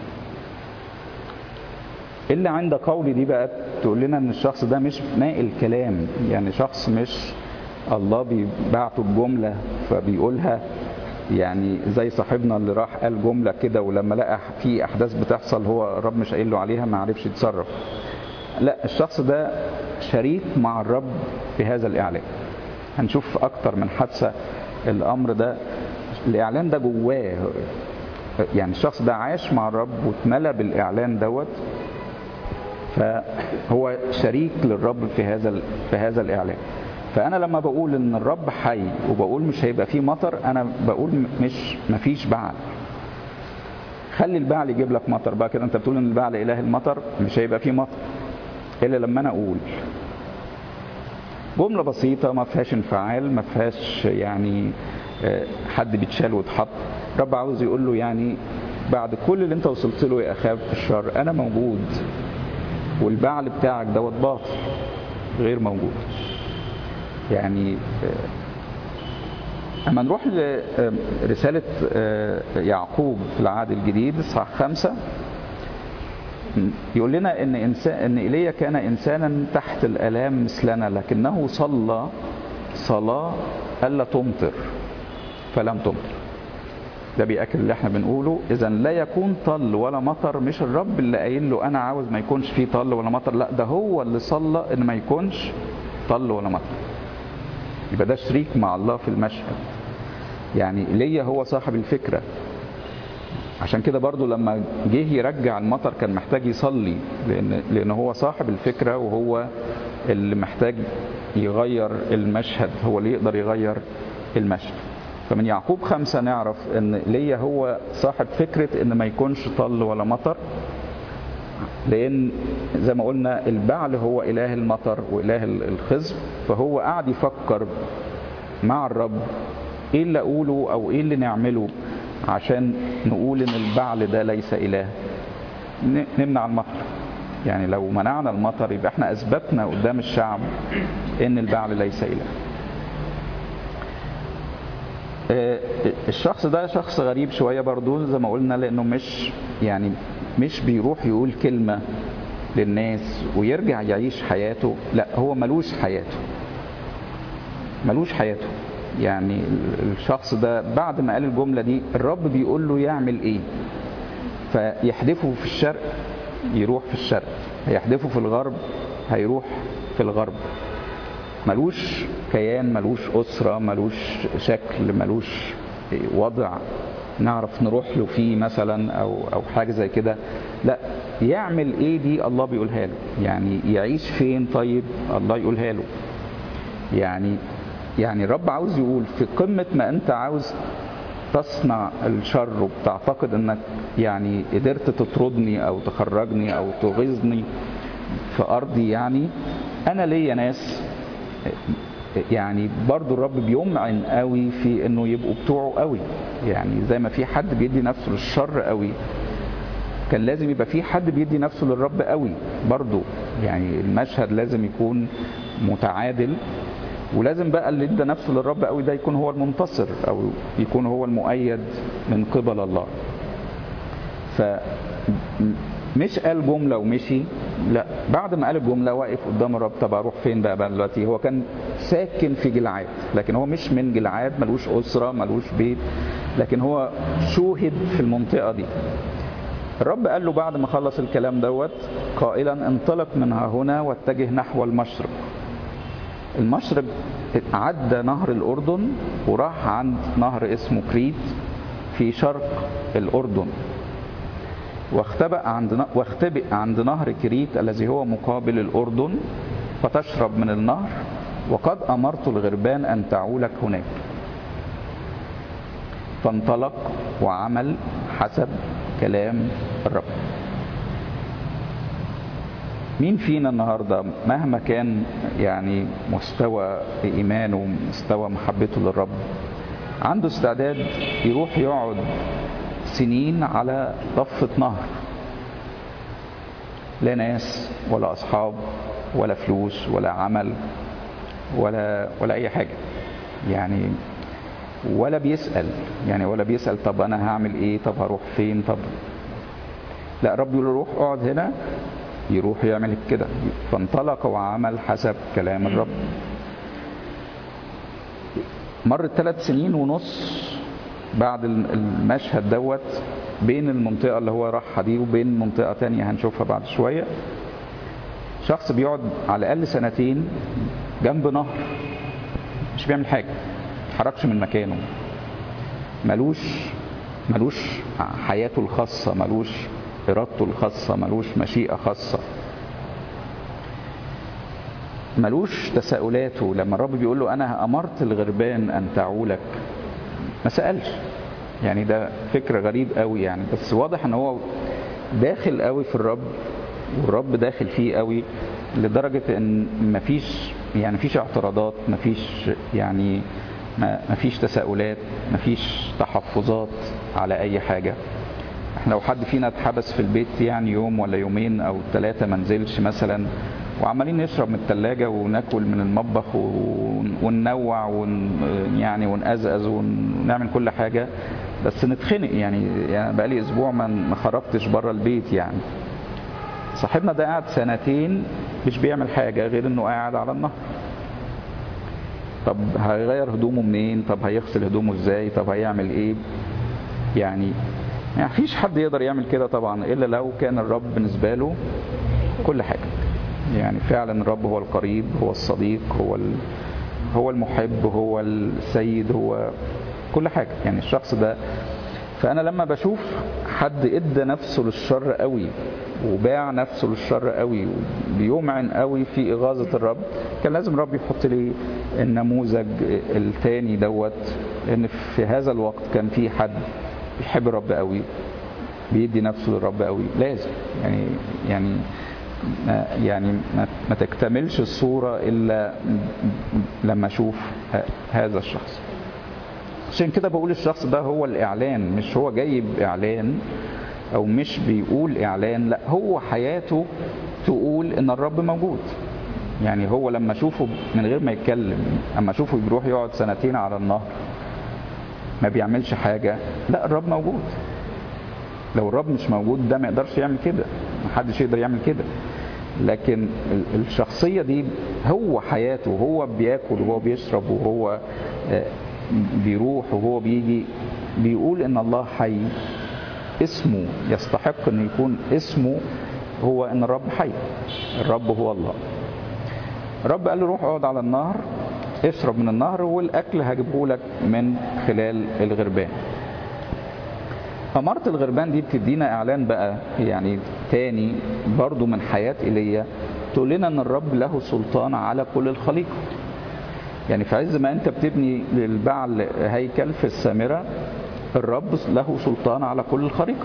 اللي عند قولي دي بقى تقول لنا ان الشخص ده مش ناقل كلام يعني شخص مش الله بيبعته الجمله فبيقولها يعني زي صاحبنا اللي راح قال جمله كده ولما لقى في احداث بتحصل هو الرب مش قايل له عليها ما عرفش يتصرف لا الشخص ده شريك مع الرب في هذا الاعلان هنشوف اكتر من حادثه الامر ده الاعلان ده جواه يعني الشخص ده عاش مع الرب واتملى بالاعلان دوت فهو شريك للرب في هذا في هذا الاعلان فانا لما بقول ان الرب حي وبقول مش هيبقى فيه مطر انا بقول مش مفيش بعل خلي البعل يجيب لك مطر بقى كده انت بتقول ان البعل اله المطر مش هيبقى فيه مطر الا لما انا اقول جملة بسيطة ما فيهاش انفعال ما فيهاش يعني حد بيتشال ويتحط رب عاوز يقول له يعني بعد كل اللي انت وصلت له يا اخاف في الشر انا موجود والبعل بتاعك دوت باطل غير موجود يعني اما نروح لرسالة يعقوب في العهد الجديد اصحاح خمسة يقول لنا ان انسان ان ايليا كان انسانا تحت الالام مثلنا لكنه صلى صلاة الا تمطر فلم تمطر ده بيأكد اللي احنا بنقوله اذا لا يكون طل ولا مطر مش الرب اللي قايل له انا عاوز ما يكونش فيه طل ولا مطر لا ده هو اللي صلى ان ما يكونش طل ولا مطر يبقى ده شريك مع الله في المشهد يعني ايليا هو صاحب الفكره عشان كده برضو لما جه يرجع المطر كان محتاج يصلي لان لان هو صاحب الفكره وهو اللي محتاج يغير المشهد هو اللي يقدر يغير المشهد فمن يعقوب خمسة نعرف ان ليا هو صاحب فكرة ان ما يكونش طل ولا مطر لان زي ما قلنا البعل هو اله المطر واله الخزب فهو قاعد يفكر مع الرب ايه اللي اقوله او ايه اللي نعمله عشان نقول ان البعل ده ليس اله نمنع المطر يعني لو منعنا المطر يبقى احنا اثبتنا قدام الشعب ان البعل ليس اله الشخص ده شخص غريب شوية برضو زي ما قلنا لأنه مش يعني مش بيروح يقول كلمة للناس ويرجع يعيش حياته لا هو ملوش حياته ملوش حياته يعني الشخص ده بعد ما قال الجملة دي الرب بيقول له يعمل ايه فيحدفه في الشرق يروح في الشرق هيحدفه في الغرب هيروح في الغرب ملوش كيان ملوش أسرة ملوش شكل ملوش وضع نعرف نروح له فيه مثلا أو, أو حاجة زي كده لا يعمل ايه دي الله بيقولها له يعني يعيش فين طيب الله يقولها له يعني يعني الرب عاوز يقول في قمة ما انت عاوز تصنع الشر وبتعتقد انك يعني قدرت تطردني او تخرجني او تغيظني في ارضي يعني انا ليا ناس يعني برضو الرب بيمعن قوي في انه يبقوا بتوعه قوي يعني زي ما في حد بيدي نفسه للشر قوي كان لازم يبقى في حد بيدي نفسه للرب قوي برضو يعني المشهد لازم يكون متعادل ولازم بقى اللي ادى نفسه للرب قوي ده يكون هو المنتصر او يكون هو المؤيد من قبل الله ف مش قال جمله ومشي لا بعد ما قال الجمله واقف قدام الرب طب اروح فين بقى, بقى دلوقتي هو كان ساكن في جلعاد لكن هو مش من جلعاد ملوش اسره ملوش بيت لكن هو شوهد في المنطقه دي الرب قال له بعد ما خلص الكلام دوت قائلا انطلق من ها هنا واتجه نحو المشرق المشرق عدى نهر الأردن وراح عند نهر اسمه كريت في شرق الأردن واختبأ عند واختبئ عند نهر كريت الذي هو مقابل الأردن فتشرب من النهر وقد أمرت الغربان أن تعولك هناك فانطلق وعمل حسب كلام الرب مين فينا النهارده مهما كان يعني مستوى ايمانه مستوى محبته للرب عنده استعداد يروح يقعد سنين على ضفة نهر لا ناس ولا اصحاب ولا فلوس ولا عمل ولا ولا اي حاجه يعني ولا بيسال يعني ولا بيسال طب انا هعمل ايه طب هروح فين طب لا رب يقول له روح اقعد هنا يروح يعمل كده فانطلق وعمل حسب كلام الرب مرت ثلاث سنين ونص بعد المشهد دوت بين المنطقة اللي هو راحها دي وبين منطقة تانية هنشوفها بعد شوية شخص بيقعد على الأقل سنتين جنب نهر مش بيعمل حاجة متحركش من مكانه ملوش ملوش حياته الخاصة ملوش إرادته الخاصة ملوش مشيئة خاصة ملوش تساؤلاته لما الرب بيقول له أنا أمرت الغربان أن تعولك ما سألش يعني ده فكر غريب قوي يعني بس واضح ان هو داخل قوي في الرب والرب داخل فيه قوي لدرجة ان مفيش يعني مفيش اعتراضات مفيش يعني مفيش تساؤلات مفيش تحفظات على اي حاجة احنا لو حد فينا اتحبس في البيت يعني يوم ولا يومين او ثلاثة منزلش مثلا وعمالين نشرب من الثلاجة وناكل من المطبخ وننوع ون يعني ونقزقز ونعمل كل حاجة بس نتخنق يعني, يعني بقالي اسبوع ما خرجتش بره البيت يعني صاحبنا ده قاعد سنتين مش بيعمل حاجة غير انه قاعد على النهر طب هيغير هدومه منين طب هيغسل هدومه ازاي طب هيعمل ايه يعني يعني مفيش حد يقدر يعمل كده طبعا الا لو كان الرب بالنسبه له كل حاجه يعني فعلا الرب هو القريب هو الصديق هو هو المحب هو السيد هو كل حاجه يعني الشخص ده فانا لما بشوف حد ادى نفسه للشر قوي وباع نفسه للشر قوي وبيمعن قوي في اغاظه الرب كان لازم الرب يحط لي النموذج الثاني دوت لان في هذا الوقت كان في حد بيحب الرب قوي بيدي نفسه للرب قوي لازم يعني يعني ما يعني ما تكتملش الصورة إلا لما أشوف هذا الشخص عشان كده بقول الشخص ده هو الإعلان مش هو جايب إعلان أو مش بيقول إعلان لا هو حياته تقول إن الرب موجود يعني هو لما أشوفه من غير ما يتكلم أما أشوفه بيروح يقعد سنتين على النهر ما بيعملش حاجة لا الرب موجود لو الرب مش موجود ده ما يقدرش يعمل كده محدش يقدر يعمل كده لكن الشخصية دي هو حياته وهو بياكل وهو بيشرب وهو بيروح وهو بيجي بيقول ان الله حي اسمه يستحق ان يكون اسمه هو ان الرب حي الرب هو الله الرب قال له روح اقعد على النهر اشرب من النهر والاكل هجيبه لك من خلال الغربان أمارة الغربان دي بتدينا إعلان بقى يعني تاني برضو من حياة إيليا تقول لنا إن الرب له سلطان على كل الخليقة يعني في عز ما أنت بتبني للبعل هيكل في السامرة الرب له سلطان على كل الخليقة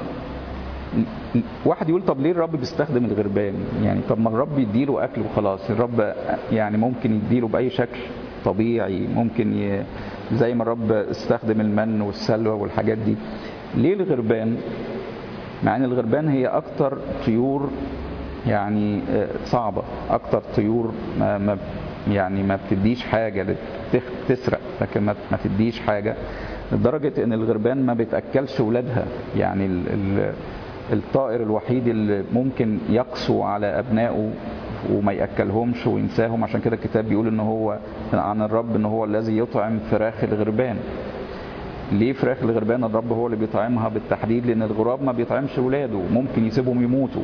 واحد يقول طب ليه الرب بيستخدم الغربان يعني طب ما الرب يديله أكل وخلاص الرب يعني ممكن يديله بأي شكل طبيعي ممكن ي... زي ما الرب استخدم المن والسلوى والحاجات دي ليه الغربان مع ان الغربان هي اكتر طيور يعني صعبة اكتر طيور ما ما يعني ما بتديش حاجة تسرق لكن ما ما تديش حاجة لدرجة ان الغربان ما بتأكلش ولادها يعني ال ال الطائر الوحيد اللي ممكن يقسو على ابنائه وما ياكلهمش وينساهم عشان كده الكتاب بيقول ان هو عن الرب ان هو الذي يطعم فراخ الغربان ليه فراخ الغربان الرب هو اللي بيطعمها بالتحديد لان الغراب ما بيطعمش ولاده ممكن يسيبهم يموتوا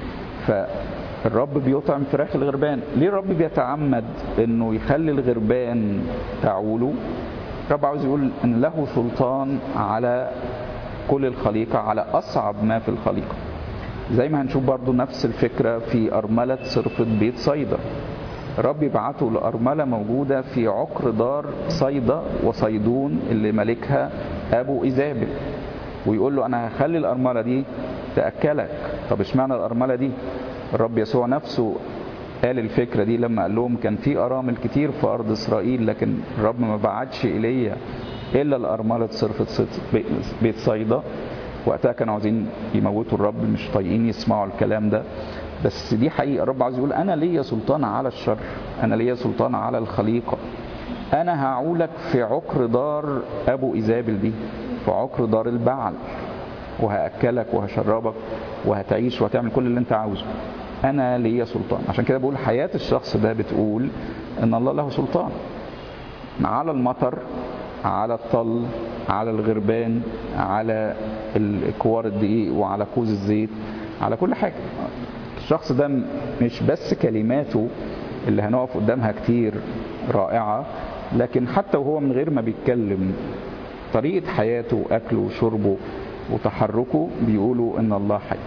فالرب بيطعم فراخ الغربان ليه الرب بيتعمد انه يخلي الغربان تعوله الرب عاوز يقول ان له سلطان على كل الخليقة على أصعب ما في الخليقة زي ما هنشوف برضو نفس الفكرة في أرملة صرفة بيت صيدا الرب يبعته لأرملة موجودة في عقر دار صيدا وصيدون اللي ملكها أبو إيزابل ويقول له أنا هخلي الأرملة دي تأكلك طب اشمعنى الأرملة دي الرب يسوع نفسه قال الفكرة دي لما قال لهم كان في أرامل كتير في أرض إسرائيل لكن الرب ما بعتش إلي إلا الأرملة صرفة بيت صيدا وقتها كانوا عاوزين يموتوا الرب مش طايقين يسمعوا الكلام ده بس دي حقيقة الرب عاوز يقول أنا ليا سلطان على الشر أنا ليا سلطان على الخليقة أنا هعولك في عقر دار أبو إيزابل دي في عقر دار البعل وهأكلك وهشربك وهتعيش وهتعمل كل اللي أنت عاوزه أنا ليا سلطان عشان كده بقول حياة الشخص ده بتقول إن الله له سلطان على المطر على الطل على الغربان على الكوار الدقيق وعلى كوز الزيت على كل حاجة الشخص ده مش بس كلماته اللي هنقف قدامها كتير رائعة لكن حتى وهو من غير ما بيتكلم طريقة حياته وأكله وشربه وتحركه بيقولوا إن الله حي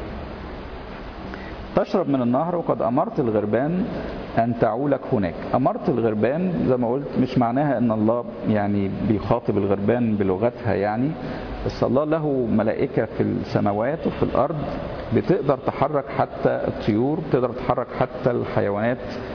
تشرب من النهر وقد أمرت الغربان أن تعولك هناك أمرت الغربان زي ما قلت مش معناها أن الله يعني بيخاطب الغربان بلغتها يعني بس الله له ملائكة في السماوات وفي الأرض بتقدر تحرك حتى الطيور بتقدر تحرك حتى الحيوانات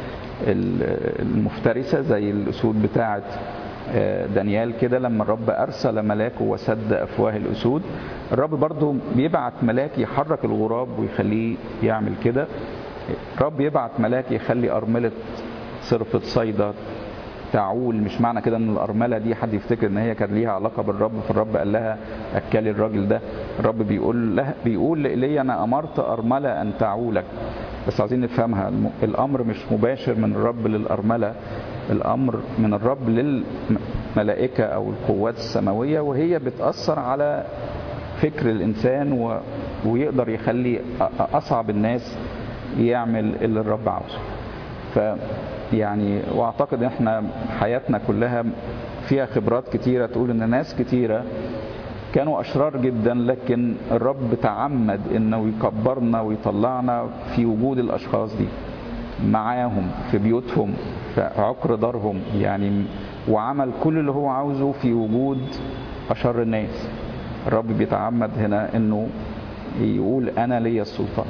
المفترسة زي الأسود بتاعة دانيال كده لما الرب أرسل ملاكه وسد أفواه الأسود الرب برضو بيبعت ملاك يحرك الغراب ويخليه يعمل كده الرب يبعت ملاك يخلي أرملة صرفة صيدا تعول مش معنى كده ان الارمله دي حد يفتكر ان هي كان ليها علاقه بالرب فالرب قال لها اكلي الراجل ده الرب بيقول له بيقول لإيليا انا امرت ارمله ان تعولك بس عايزين نفهمها الامر مش مباشر من الرب للارمله الامر من الرب للملائكه او القوات السماويه وهي بتاثر على فكر الانسان و... ويقدر يخلي اصعب الناس يعمل اللي الرب عاوزه ف يعني واعتقد احنا حياتنا كلها فيها خبرات كتيرة تقول ان ناس كتيرة كانوا اشرار جدا لكن الرب تعمد انه يكبرنا ويطلعنا في وجود الاشخاص دي معاهم في بيوتهم في عقر دارهم يعني وعمل كل اللي هو عاوزه في وجود اشر الناس الرب بيتعمد هنا انه يقول انا ليا السلطان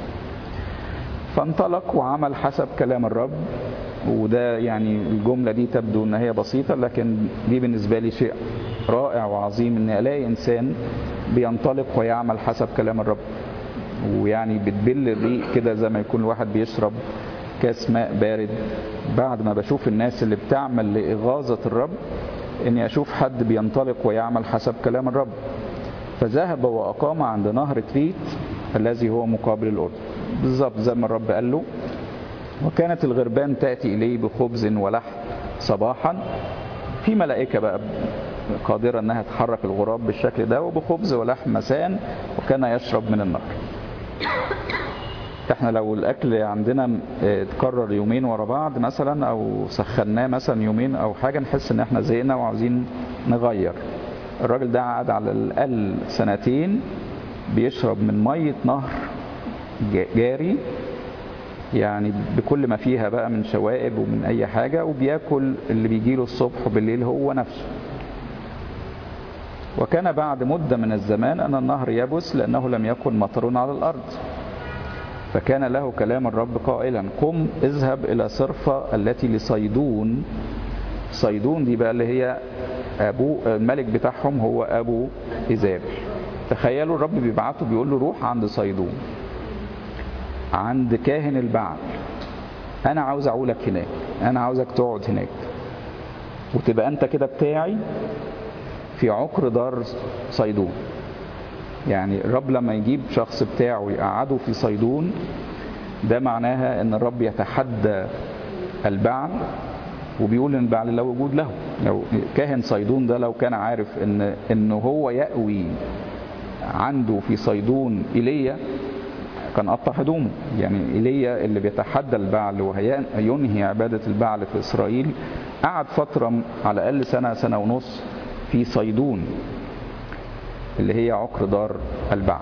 فانطلق وعمل حسب كلام الرب وده يعني الجملة دي تبدو ان هي بسيطة لكن دي بالنسبة لي شيء رائع وعظيم ان الاقي انسان بينطلق ويعمل حسب كلام الرب ويعني بتبل الريق كده زي ما يكون الواحد بيشرب كاس ماء بارد بعد ما بشوف الناس اللي بتعمل لإغاظة الرب اني اشوف حد بينطلق ويعمل حسب كلام الرب فذهب وأقام عند نهر كريت الذي هو مقابل الأردن بالظبط زي ما الرب قال له وكانت الغربان تأتي إليه بخبز ولحم صباحا في ملائكة بقى قادرة أنها تحرك الغراب بالشكل ده وبخبز ولحم مساء وكان يشرب من النهر احنا لو الاكل عندنا اتكرر يومين ورا بعض مثلا او سخناه مثلا يومين او حاجه نحس ان احنا زهقنا وعاوزين نغير الراجل ده قعد على الاقل سنتين بيشرب من ميه نهر جاري يعني بكل ما فيها بقى من شوائب ومن اي حاجه وبياكل اللي بيجيله الصبح وبالليل هو نفسه وكان بعد مدة من الزمان أن النهر يبس لأنه لم يكن مطر على الأرض فكان له كلام الرب قائلا قم اذهب إلى صرفة التي لصيدون صيدون دي بقى اللي هي أبو الملك بتاعهم هو أبو إيزابل تخيلوا الرب بيبعته بيقول له روح عند صيدون عند كاهن البعل أنا عاوز أعولك هناك أنا عاوزك تقعد هناك وتبقى أنت كده بتاعي في عقر دار صيدون يعني الرب لما يجيب شخص بتاعه ويقعده في صيدون ده معناها ان الرب يتحدى البعل وبيقول ان البعل لا وجود له لو كاهن صيدون ده لو كان عارف ان ان هو يأوي عنده في صيدون ايليا كان قطع هدومه يعني ايليا اللي بيتحدى البعل وهينهي عباده البعل في اسرائيل قعد فتره على الاقل سنه سنه ونص في صيدون اللي هي عقر دار البعل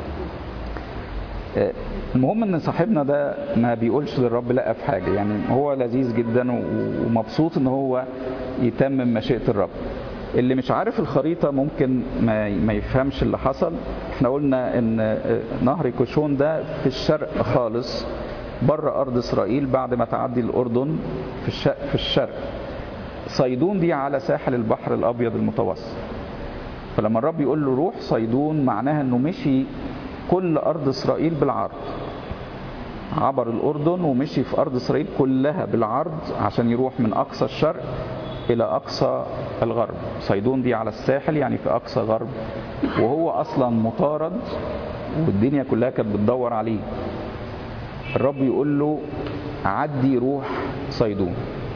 المهم ان صاحبنا ده ما بيقولش للرب لا في حاجه يعني هو لذيذ جدا ومبسوط ان هو يتمم مشيئه الرب اللي مش عارف الخريطه ممكن ما ما يفهمش اللي حصل احنا قلنا ان نهر كوشون ده في الشرق خالص بره أرض إسرائيل بعد ما تعدي الأردن في الشرق, في الشرق صيدون دي على ساحل البحر الأبيض المتوسط فلما الرب يقول له روح صيدون معناها انه مشي كل ارض اسرائيل بالعرض عبر الاردن ومشي في ارض اسرائيل كلها بالعرض عشان يروح من اقصى الشرق الى اقصى الغرب صيدون دي على الساحل يعني في اقصى غرب وهو اصلا مطارد والدنيا كلها كانت بتدور عليه الرب يقول له عدي روح صيدون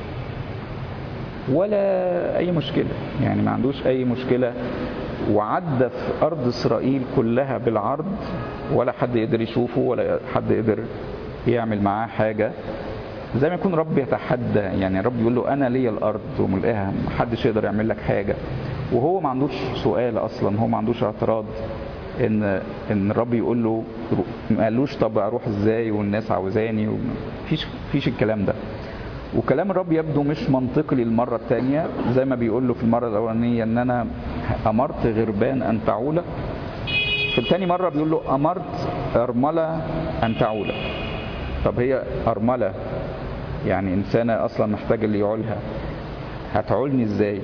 ولا اي مشكله يعني ما عندوش اي مشكله وعدى في ارض اسرائيل كلها بالعرض ولا حد يقدر يشوفه ولا حد يقدر يعمل معاه حاجه زي ما يكون رب يتحدى يعني رب يقول له انا ليا الارض وملقاها محدش يقدر يعمل لك حاجه وهو ما عندوش سؤال اصلا هو ما عندوش اعتراض ان ان الرب يقول له ما قالوش طب اروح ازاي والناس عاوزاني مفيش فيش الكلام ده وكلام الرب يبدو مش منطقي للمرة الثانية زي ما بيقول له في المرة الأولانية إن أنا أمرت غربان أن تعول في الثاني مرة بيقول له أمرت أرملة أن تعول طب هي أرملة يعني إنسانة أصلا محتاجة اللي يعولها هتعولني إزاي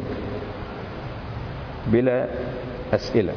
بلا أسئلة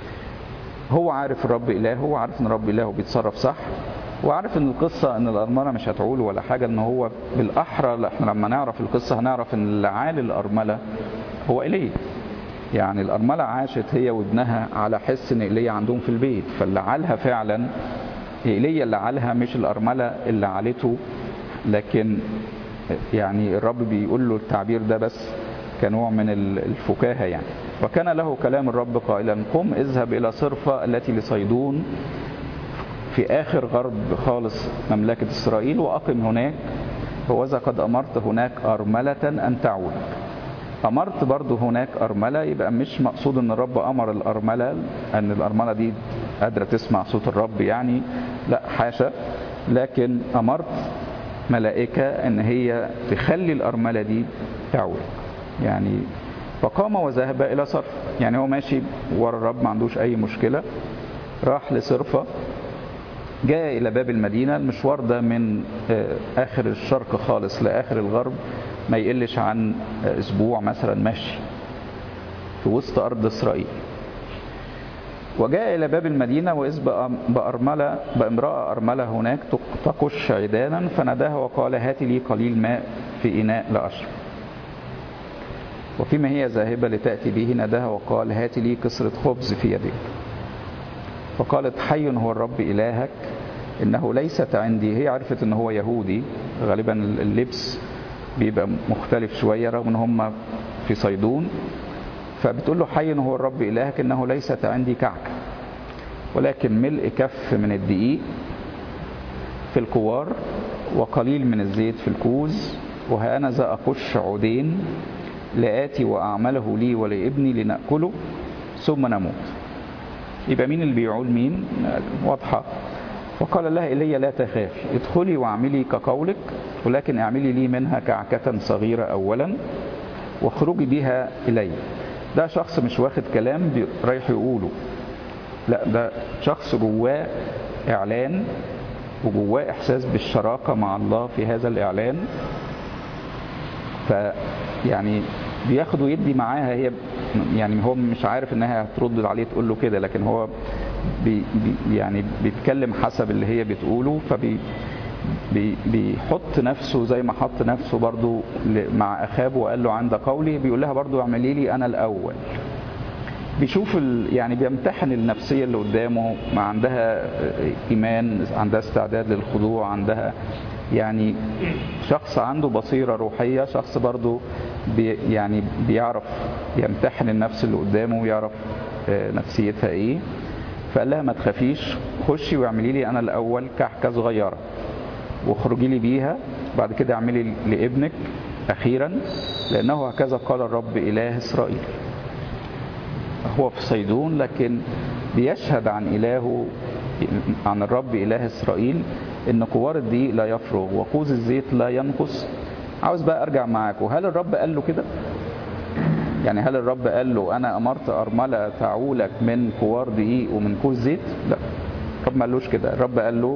هو عارف الرب إله هو عارف إن الرب إله بيتصرف صح وعارف ان القصة ان الارملة مش هتعول ولا حاجة ان هو بالاحرى احنا لما نعرف القصة هنعرف ان اللي عال الارملة هو ايليا يعني الارملة عاشت هي وابنها على حس ان ايليا عندهم في البيت فاللي عالها فعلا ايليا اللي عالها مش الارملة اللي عالته لكن يعني الرب بيقول له التعبير ده بس كنوع من الفكاهة يعني وكان له كلام الرب قائلا قم اذهب الى صرفة التي لصيدون في آخر غرب خالص مملكة إسرائيل وأقم هناك فوذا قد أمرت هناك أرملة أن تعود أمرت برضه هناك أرملة يبقى مش مقصود أن الرب أمر الأرملة أن الأرملة دي قادرة تسمع صوت الرب يعني لا حاشا لكن أمرت ملائكة أن هي تخلي الأرملة دي تعود يعني فقام وذهب إلى صرف يعني هو ماشي ورا الرب ما عندوش أي مشكلة راح لصرفة جاء إلى باب المدينة المشوار ده من آخر الشرق خالص لآخر الغرب ما يقلش عن أسبوع مثلا مشي في وسط أرض إسرائيل وجاء إلى باب المدينة وإذ بأرملة بامرأة أرملة هناك تقش عيدانا فناداها وقال هات لي قليل ماء في إناء لأشرب وفيما هي ذاهبة لتأتي به ناداها وقال هات لي كسرة خبز في يدك فقالت حي هو الرب إلهك إنه ليست عندي هي عرفت إن هو يهودي غالبا اللبس بيبقى مختلف شوية رغم إن هم في صيدون فبتقول له حي هو الرب إلهك إنه ليست عندي كعكة ولكن ملء كف من الدقيق في الكوار وقليل من الزيت في الكوز وها أنا ذا أقش عودين لآتي وأعمله لي ولابني لنأكله ثم نموت يبقى مين اللي بيعول مين واضحة وقال لها إلي لا تخافي ادخلي واعملي كقولك ولكن اعملي لي منها كعكة صغيرة أولا واخرجي بها إلي ده شخص مش واخد كلام رايح يقوله لا ده شخص جواه إعلان وجواه إحساس بالشراكة مع الله في هذا الإعلان فيعني بياخد ويدي معاها هي يعني هو مش عارف انها هترد عليه تقول له كده لكن هو بي بي يعني بيتكلم حسب اللي هي بتقوله فبي بي بيحط نفسه زي ما حط نفسه برضو مع اخابه وقال له عند قولي بيقول لها برضو اعملي لي انا الاول بيشوف يعني بيمتحن النفسية اللي قدامه ما عندها إيمان عندها استعداد للخضوع عندها يعني شخص عنده بصيرة روحية شخص برضو بي يعني بيعرف يمتحن النفس اللي قدامه ويعرف نفسيتها ايه فقال لها ما تخافيش خشي واعملي لي انا الاول كحكة صغيرة واخرجي لي بيها بعد كده اعملي لابنك اخيرا لانه هكذا قال الرب اله اسرائيل هو في صيدون لكن بيشهد عن إلهه عن الرب إله إسرائيل إن كوار الدقيق لا يفرغ وكوز الزيت لا ينقص عاوز بقى أرجع معاك وهل الرب قال له كده؟ يعني هل الرب قال له أنا أمرت أرملة تعولك من كوار دقيق ومن كوز زيت؟ لا الرب ما قالوش كده الرب قال له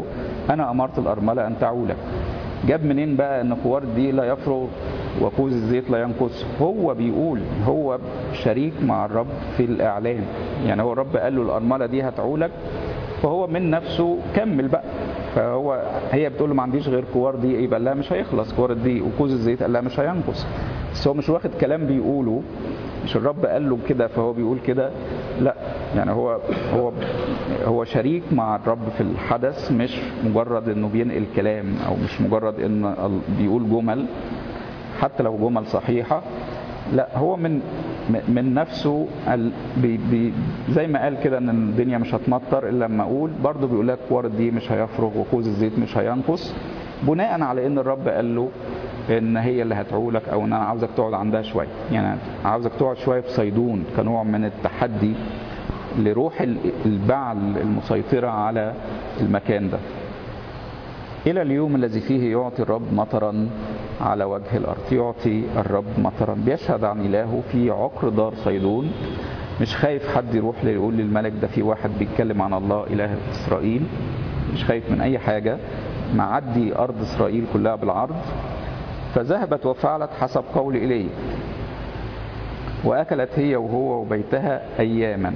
انا امرت الارمله ان تعولك جاب منين بقى ان قوار دي لا يفرغ وكوز الزيت لا ينقص هو بيقول هو شريك مع الرب في الاعلان يعني هو الرب قال له الارمله دي هتعولك فهو من نفسه كمل بقى فهو هي بتقول له ما عنديش غير كوار دي يبقى لها مش هيخلص كوار دي وكوز الزيت قال لها مش هينقص بس هو مش واخد كلام بيقوله مش الرب قال له كده فهو بيقول كده لا يعني هو هو هو شريك مع الرب في الحدث مش مجرد انه بينقل كلام او مش مجرد ان بيقول جمل حتى لو جمل صحيحه لا هو من من نفسه بي بي زي ما قال كده ان الدنيا مش هتمطر الا لما اقول برضه بيقول لك ورد دي مش هيفرغ وكوز الزيت مش هينقص بناء على ان الرب قال له ان هي اللي هتعولك او ان انا عاوزك تقعد عندها شويه يعني عاوزك تقعد شويه في صيدون كنوع من التحدي لروح البعل المسيطره على المكان ده الى اليوم الذي فيه يعطي الرب مطرا على وجه الارض يعطي الرب مطرا بيشهد عن الهه في عقر دار صيدون مش خايف حد يروح يقول للملك ده في واحد بيتكلم عن الله اله اسرائيل مش خايف من اي حاجه معدي ارض اسرائيل كلها بالعرض فذهبت وفعلت حسب قول ايليا واكلت هي وهو وبيتها اياما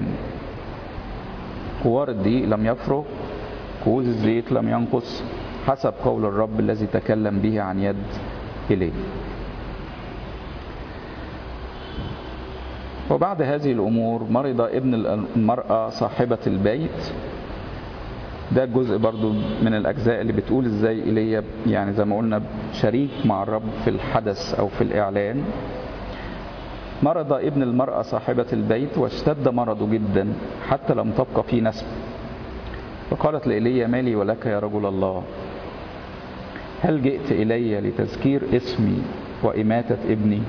قوار الدقيق لم يفرغ كوز الزيت لم ينقص حسب قول الرب الذي تكلم به عن يد إليه وبعد هذه الأمور مرض ابن المرأة صاحبة البيت ده جزء برضو من الأجزاء اللي بتقول إزاي إيليا يعني زي ما قلنا شريك مع الرب في الحدث أو في الإعلان مرض ابن المرأة صاحبة البيت واشتد مرضه جدا حتى لم تبقى في نسب فقالت لإيليا مالي ولك يا رجل الله هل جئت إلي لتذكير اسمي وإماتة ابني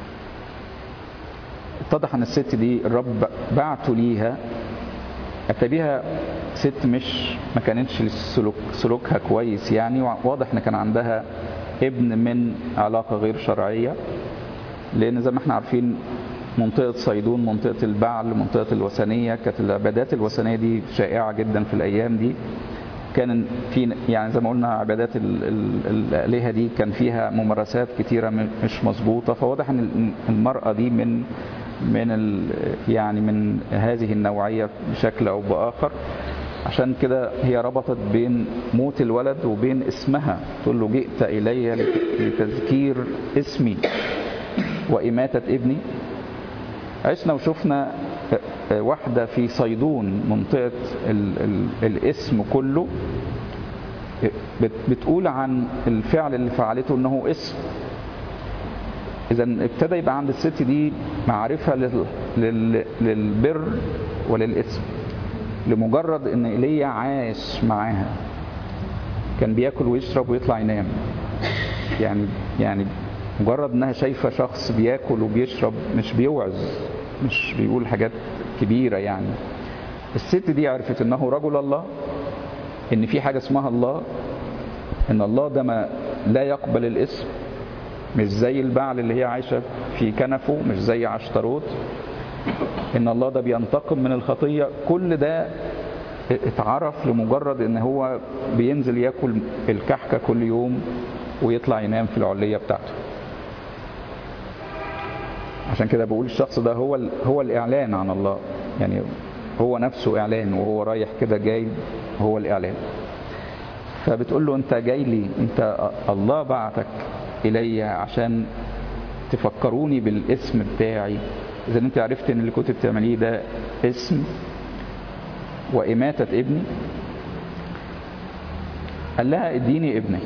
اتضح ان الست دي الرب بعته ليها اتى بيها ست مش ما كانتش سلوك سلوكها كويس يعني واضح ان كان عندها ابن من علاقه غير شرعيه لان زي ما احنا عارفين منطقة صيدون منطقة البعل منطقة الوثنية كانت العبادات الوثنية دي شائعة جدا في الأيام دي كان في يعني زي ما قلنا عبادات الآلهة دي كان فيها ممارسات كتيرة مش مظبوطة فواضح ان المرأة دي من من يعني من هذه النوعية بشكل أو بآخر عشان كده هي ربطت بين موت الولد وبين اسمها تقول له جئت إلي لتذكير اسمي وإماتة ابني عشنا وشفنا واحدة في صيدون منطقة ال ال الاسم كله بتقول عن الفعل اللي فعلته انه اسم اذا ابتدى يبقى عند الست دي معرفة لل لل للبر وللاسم لمجرد ان ايليا عاش معاها كان بياكل ويشرب ويطلع ينام يعني يعني مجرد انها شايفه شخص بياكل وبيشرب مش بيوعظ مش بيقول حاجات كبيره يعني الست دي عرفت انه رجل الله ان في حاجه اسمها الله ان الله ده ما لا يقبل الاسم مش زي البعل اللي هي عايشه في كنفه مش زي عشتروت ان الله ده بينتقم من الخطيه كل ده اتعرف لمجرد ان هو بينزل ياكل الكحكه كل يوم ويطلع ينام في العليه بتاعته عشان كده بقول الشخص ده هو هو الاعلان عن الله يعني هو نفسه اعلان وهو رايح كده جاي هو الاعلان فبتقول له انت جاي لي انت الله بعتك الي عشان تفكروني بالاسم بتاعي اذا انت عرفت ان اللي كنت بتعمليه ده اسم واماته ابني قال لها اديني ابنك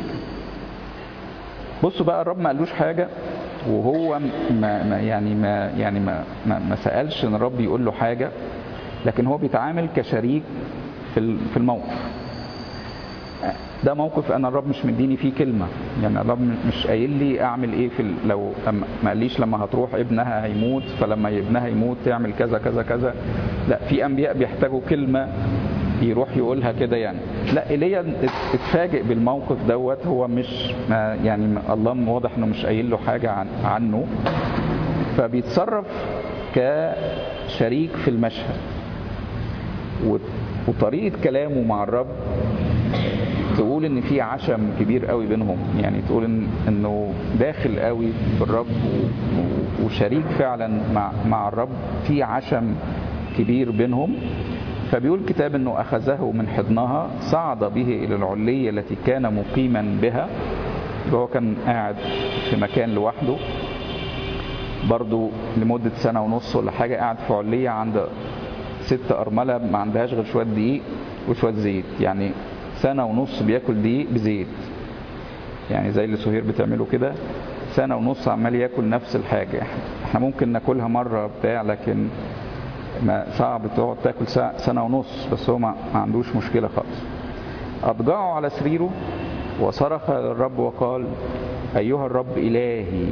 بصوا بقى الرب ما قالوش حاجه وهو ما ما يعني ما يعني ما ما, ما سالش ان الرب يقول له حاجه لكن هو بيتعامل كشريك في في الموقف ده موقف انا الرب مش مديني فيه كلمه يعني الرب مش قايل لي اعمل ايه في لو ما قاليش لما هتروح ابنها هيموت فلما ابنها يموت تعمل كذا كذا كذا لا في انبياء بيحتاجوا كلمه يروح يقولها كده يعني لا ايليا اتفاجئ بالموقف دوت هو مش ما يعني الله واضح انه مش قايل له حاجه عن عنه فبيتصرف كشريك في المشهد وطريقه كلامه مع الرب تقول ان في عشم كبير قوي بينهم يعني تقول إن انه داخل قوي في الرب وشريك فعلا مع مع الرب في عشم كبير بينهم فبيقول الكتاب انه اخذه من حضنها صعد به الى العليه التي كان مقيما بها هو كان قاعد في مكان لوحده برضو لمدة سنة ونص ولا حاجة قاعد في علية عند ست أرملة ما عندهاش غير شوية دقيق وشوية زيت يعني سنة ونص بياكل دقيق بزيت يعني زي اللي سهير بتعمله كده سنة ونص عمال ياكل نفس الحاجة احنا ممكن ناكلها مرة بتاع لكن ما صعب تقعد تاكل سنة ونص بس هو ما عندوش مشكلة خالص أضجعه على سريره وصرخ للرب وقال أيها الرب إلهي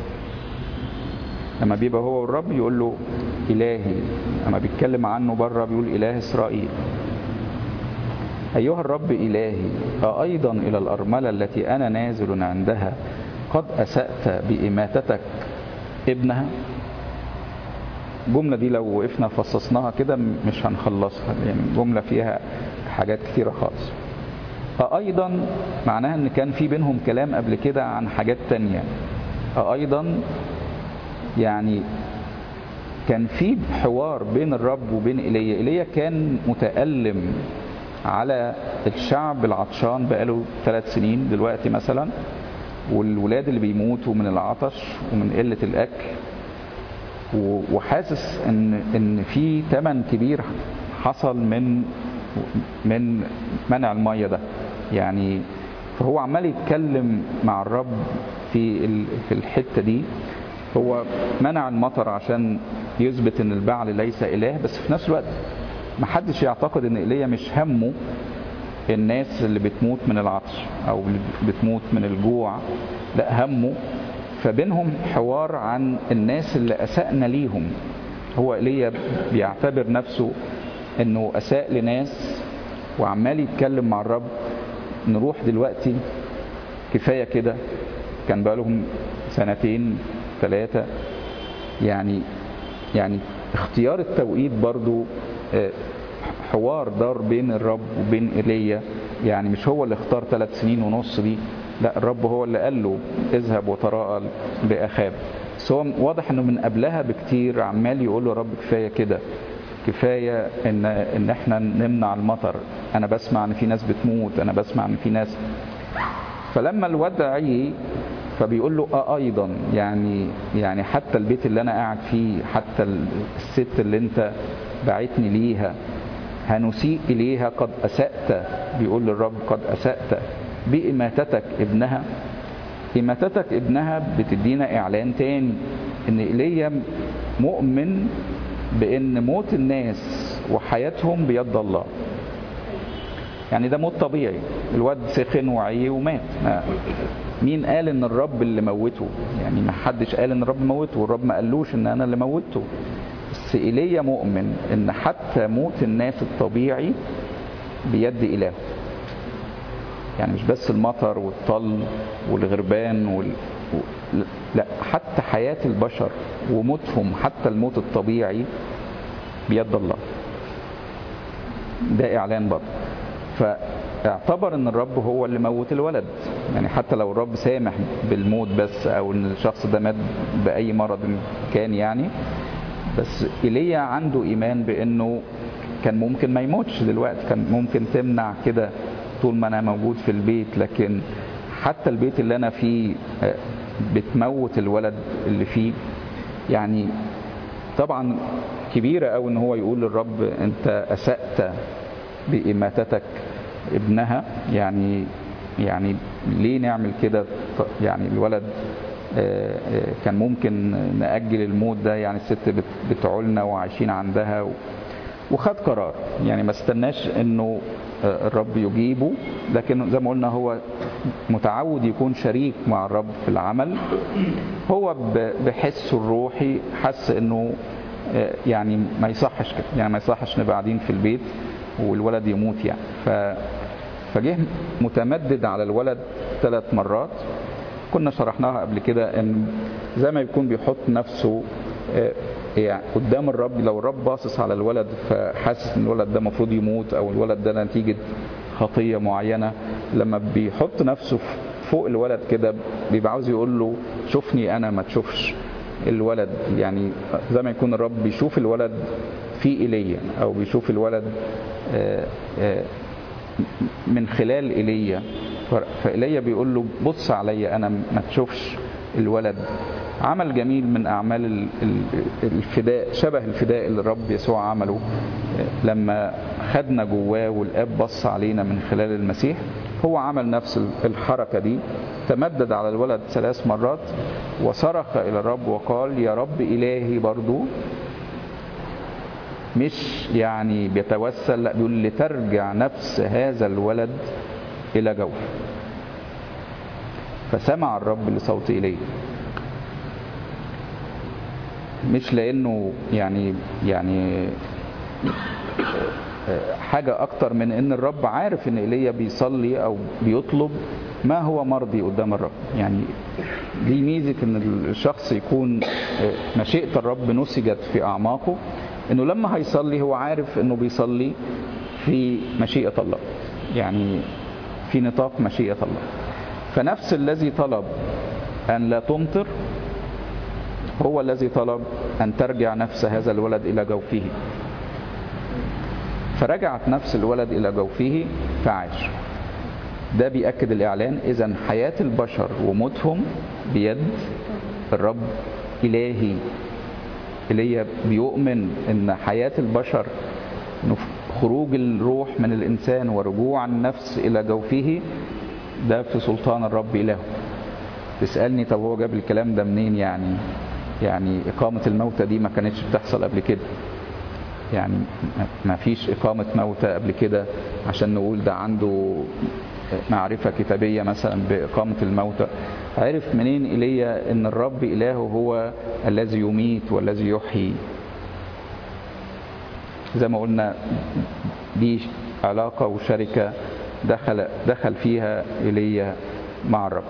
لما بيبقى هو والرب يقول له إلهي لما بيتكلم عنه بره بيقول إله إسرائيل أيها الرب إلهي أأيضا إلى الأرملة التي أنا نازل عندها قد أسأت بإماتتك ابنها الجملة دي لو وقفنا فصصناها كده مش هنخلصها يعني جملة فيها حاجات كثيرة خالص أيضا معناها ان كان في بينهم كلام قبل كده عن حاجات تانية أيضا يعني كان في حوار بين الرب وبين ايليا ايليا كان متألم على الشعب العطشان بقاله ثلاث سنين دلوقتي مثلا والولاد اللي بيموتوا من العطش ومن قلة الأكل وحاسس ان ان في ثمن كبير حصل من من منع الميه ده يعني فهو عمال يتكلم مع الرب في في الحته دي هو منع المطر عشان يثبت ان البعل ليس اله بس في نفس الوقت ما حدش يعتقد ان ايليا مش همه الناس اللي بتموت من العطش او بتموت من الجوع لا همه فبينهم حوار عن الناس اللي اسأنا ليهم هو ايليا بيعتبر نفسه انه اساء لناس وعمال يتكلم مع الرب نروح دلوقتي كفايه كده كان بقالهم سنتين ثلاثه يعني يعني اختيار التوقيت برضو حوار دار بين الرب وبين ايليا يعني مش هو اللي اختار ثلاث سنين ونص دي لا الرب هو اللي قال له اذهب وتراءى باخاب بس هو واضح انه من قبلها بكتير عمال يقول له رب كفايه كده كفايه ان ان احنا نمنع المطر انا بسمع ان في ناس بتموت انا بسمع ان في ناس فلما الواد عي فبيقول له اه ايضا يعني يعني حتى البيت اللي انا قاعد فيه حتى الست اللي انت بعتني ليها هنسيء اليها قد اسات بيقول للرب قد اسات باماتتك ابنها اماتتك ابنها بتدينا اعلان تاني ان ايليا مؤمن بان موت الناس وحياتهم بيد الله يعني ده موت طبيعي الواد سخن وعي ومات مين قال ان الرب اللي موته يعني ما حدش قال ان الرب موته والرب ما قالوش ان انا اللي موته بس ايليا مؤمن ان حتى موت الناس الطبيعي بيد اله يعني مش بس المطر والطل والغربان وال... لا حتى حياة البشر وموتهم حتى الموت الطبيعي بيد الله ده إعلان برضه فاعتبر ان الرب هو اللي موت الولد يعني حتى لو الرب سامح بالموت بس او ان الشخص ده مات باي مرض كان يعني بس ايليا عنده ايمان بانه كان ممكن ما يموتش دلوقتي كان ممكن تمنع كده طول ما انا موجود في البيت لكن حتى البيت اللي انا فيه بتموت الولد اللي فيه يعني طبعا كبيرة أو ان هو يقول للرب انت اسأت بإماتتك ابنها يعني يعني ليه نعمل كده يعني الولد كان ممكن نأجل الموت ده يعني الست بتعولنا وعايشين عندها وخد قرار يعني ما استناش انه الرب يجيبه لكن زي ما قلنا هو متعود يكون شريك مع الرب في العمل هو بحسه الروحي حس انه يعني ما يصحش كده يعني ما يصحش نبقى قاعدين في البيت والولد يموت يعني ف فجه متمدد على الولد ثلاث مرات كنا شرحناها قبل كده ان زي ما يكون بيحط نفسه يعني قدام الرب لو الرب باصص على الولد فحاسس ان الولد ده المفروض يموت او الولد ده نتيجه خطيه معينه لما بيحط نفسه فوق الولد كده بيبقى عاوز يقول له شوفني انا ما تشوفش الولد يعني زي ما يكون الرب بيشوف الولد في ايليا او بيشوف الولد آه، آه، من خلال ايليا فايليا بيقول له بص عليا انا ما تشوفش الولد عمل جميل من اعمال ال- ال- الفداء شبه الفداء اللي الرب يسوع عمله آه، لما خدنا جواه والاب بص علينا من خلال المسيح هو عمل نفس الحركه دي تمدد على الولد ثلاث مرات وصرخ الى الرب وقال يا رب الهي برضو مش يعني بيتوسل لا بيقول لترجع نفس هذا الولد الى جوفه فسمع الرب لصوت ايليا مش لانه يعني يعني حاجة أكتر من إن الرب عارف إن إيليا بيصلي أو بيطلب ما هو مرضي قدام الرب يعني دي ميزة إن الشخص يكون مشيئة الرب نسجت في أعماقه إنه لما هيصلي هو عارف إنه بيصلي في مشيئة الله يعني في نطاق مشيئة الله فنفس الذي طلب أن لا تمطر هو الذي طلب أن ترجع نفس هذا الولد إلى جوفه فرجعت نفس الولد إلى جوفه فعاش ده بيأكد الإعلان إذا حياة البشر وموتهم بيد الرب إلهي إلي بيؤمن إن حياة البشر خروج الروح من الإنسان ورجوع النفس إلى جوفه ده في سلطان الرب إلهه تسألني طب هو جاب الكلام ده منين يعني يعني إقامة الموتى دي ما كانتش بتحصل قبل كده يعني ما فيش إقامة موتى قبل كده عشان نقول ده عنده معرفة كتابية مثلا بإقامة الموتى عرف منين إيليا إن الرب إلهه هو الذي يميت والذي يحيي زي ما قلنا دي علاقة وشركة دخل دخل فيها إيليا مع الرب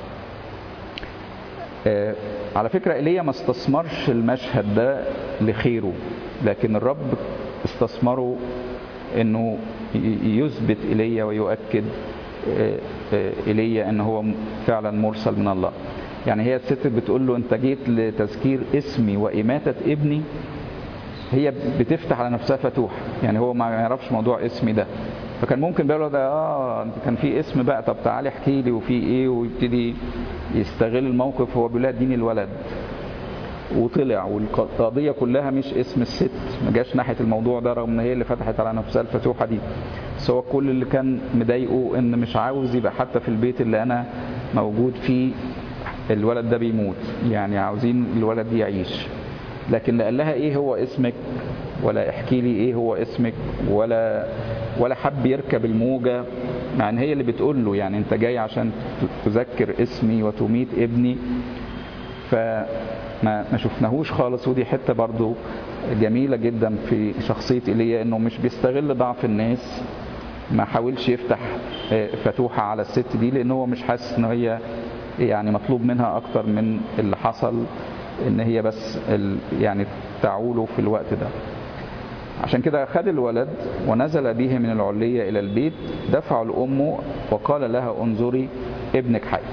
آه على فكرة إيليا ما استثمرش المشهد ده لخيره لكن الرب استثمره انه يثبت ايليا ويؤكد ايليا ان هو فعلا مرسل من الله يعني هي الست بتقول له انت جيت لتذكير اسمي واماته ابني هي بتفتح على نفسها فتوح يعني هو ما يعرفش موضوع اسمي ده فكان ممكن بيقول له ده اه انت كان في اسم بقى طب تعالي احكي لي وفي ايه ويبتدي يستغل الموقف هو بيقول لها اديني الولد وطلع والقضية كلها مش اسم الست ما جاش ناحية الموضوع ده رغم ان هي اللي فتحت على نفسها الفتوحة دي بس هو كل اللي كان مضايقه ان مش عاوز يبقى حتى في البيت اللي انا موجود فيه الولد ده بيموت يعني عاوزين الولد يعيش لكن لا قال لها ايه هو اسمك ولا احكي لي ايه هو اسمك ولا ولا حب يركب الموجة مع ان هي اللي بتقول له يعني انت جاي عشان تذكر اسمي وتميت ابني ف ما ما شفناهوش خالص ودي حته برضو جميله جدا في شخصيه ايليا انه مش بيستغل ضعف الناس ما حاولش يفتح فتوحه على الست دي لان هو مش حاسس ان هي يعني مطلوب منها اكتر من اللي حصل ان هي بس يعني تعوله في الوقت ده عشان كده خد الولد ونزل به من العلية إلى البيت دفعه لأمه وقال لها انظري ابنك حي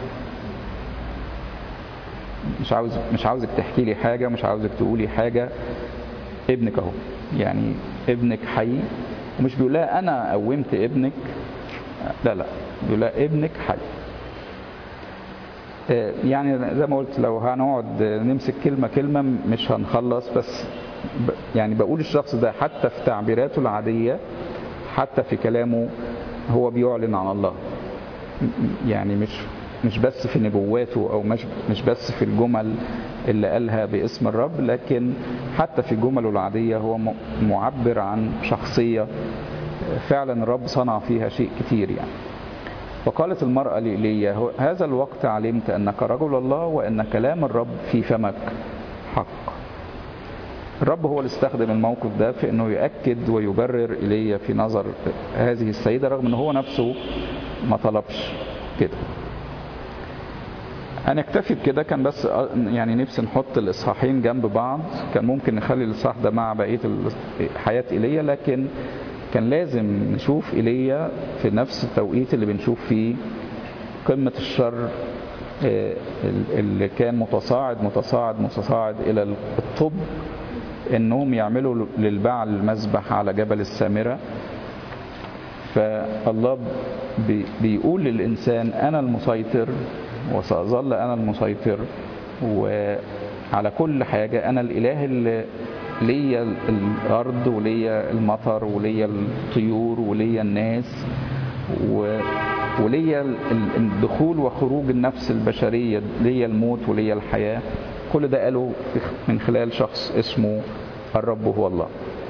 مش عاوز مش عاوزك تحكي لي حاجه مش عاوزك تقولي حاجه ابنك اهو يعني ابنك حي ومش بيقول لها انا قومت ابنك لا لا بيقول لها ابنك حي يعني زي ما قلت لو هنقعد نمسك كلمه كلمه مش هنخلص بس يعني بقول الشخص ده حتى في تعبيراته العاديه حتى في كلامه هو بيعلن عن الله يعني مش مش بس في نبواته او مش مش بس في الجمل اللي قالها باسم الرب لكن حتى في جمله العاديه هو معبر عن شخصيه فعلا الرب صنع فيها شيء كتير يعني فقالت المرأة لإيليا هذا الوقت علمت أنك رجل الله وأن كلام الرب في فمك حق الرب هو اللي استخدم الموقف ده في أنه يؤكد ويبرر إيليا في نظر هذه السيدة رغم أنه هو نفسه ما طلبش كده هنكتفي بكده كان بس يعني نفسي نحط الاصحاحين جنب بعض كان ممكن نخلي الاصحاح ده مع بقيه حياه ايليا لكن كان لازم نشوف ايليا في نفس التوقيت اللي بنشوف فيه قمة الشر آه، اللي كان متصاعد متصاعد متصاعد الى الطب انهم يعملوا للبعل المذبح على جبل السامرة فالله بي- بيقول للإنسان أنا المسيطر وسأظل أنا المسيطر وعلى كل حاجة أنا الإله اللي ليا الأرض وليا المطر وليا الطيور وليا الناس و وليا ال- ال- الدخول وخروج النفس البشرية ليا الموت وليا الحياة كل ده قاله في- من خلال شخص اسمه الرب هو الله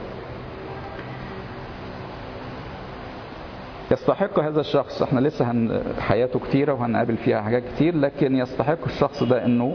يستحق هذا الشخص احنا لسه هن... حياته كتيرة وهنقابل فيها حاجات كتير لكن يستحق الشخص ده انه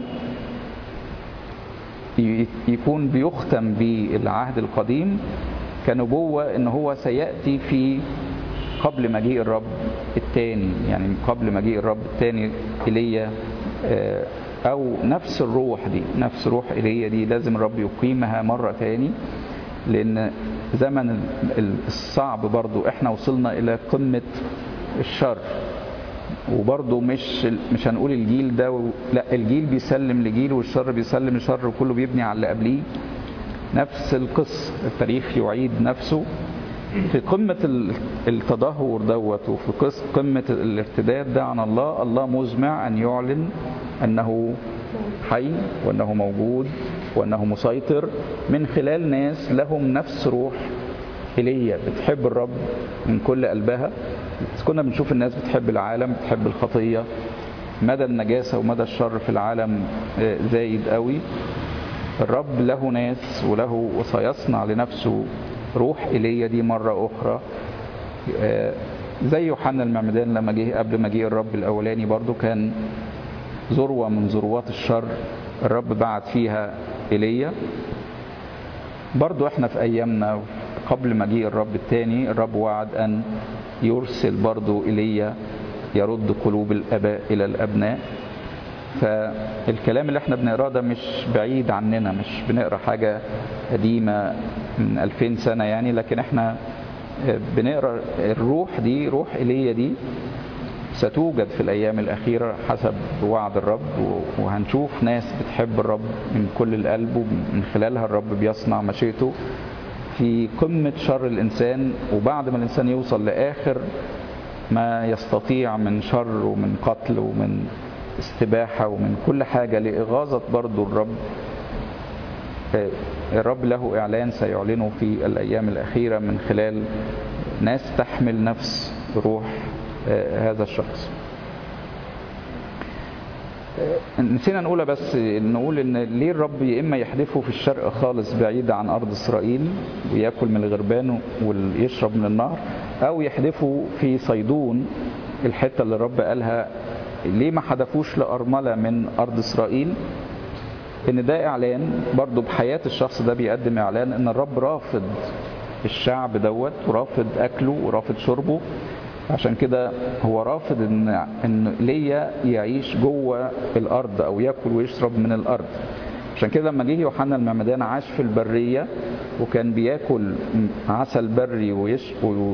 ي- يكون بيختم بالعهد القديم كنبوة ان هو سيأتي في قبل مجيء الرب الثاني يعني قبل مجيء الرب الثاني ايليا آه، او نفس الروح دي نفس روح ايليا دي لازم الرب يقيمها مرة تاني لان زمن ال- الصعب برضو احنا وصلنا الى قمة الشر وبرضه مش مش هنقول الجيل ده و... لا الجيل بيسلم لجيل والشر بيسلم لشر وكله بيبني على اللي قبليه نفس القصة التاريخ يعيد نفسه في قمة ال- التدهور دوت وفي قص- قمة الارتداد ده عن الله الله مزمع أن يعلن أنه حي وأنه موجود وأنه مسيطر من خلال ناس لهم نفس روح إيليا بتحب الرب من كل قلبها بس كنا بنشوف الناس بتحب العالم بتحب الخطية مدى النجاسة ومدى الشر في العالم آه، زايد قوي الرب له ناس وله وسيصنع لنفسه روح ايليا دي مرة أخرى آه، زي يوحنا المعمدان لما جه قبل مجيء الرب الأولاني برضو كان ذروة من ذروات الشر الرب بعت فيها ايليا برضو احنا في أيامنا قبل مجيء الرب الثاني الرب وعد أن يرسل برضو ايليا يرد قلوب الآباء إلى الأبناء فالكلام اللي احنا بنقراه ده مش بعيد عننا مش بنقرا حاجة قديمة من 2000 سنة يعني لكن احنا بنقرا الروح دي روح ايليا دي ستوجد في الأيام الأخيرة حسب وعد الرب وهنشوف ناس بتحب الرب من كل القلب ومن خلالها الرب بيصنع مشيئته في قمة شر الإنسان وبعد ما الإنسان يوصل لآخر ما يستطيع من شر ومن قتل ومن استباحة ومن كل حاجة لإغاظة برضو الرب الرب له إعلان سيعلنه في الأيام الأخيرة من خلال ناس تحمل نفس روح هذا الشخص نسينا نقولها بس نقول ان ليه الرب يا اما يحدفه في الشرق خالص بعيد عن ارض اسرائيل وياكل من الغربان ويشرب من النهر او يحدفه في صيدون الحته اللي الرب قالها ليه ما حدفوش لارمله من ارض اسرائيل ان ده اعلان برضو بحياه الشخص ده بيقدم اعلان ان الرب رافض الشعب دوت ورافض اكله ورافض شربه عشان كده هو رافض ان ان ليا يعيش جوه الارض او ياكل ويشرب من الارض عشان كده لما جه يوحنا المعمدان عاش في البريه وكان بياكل عسل بري ويش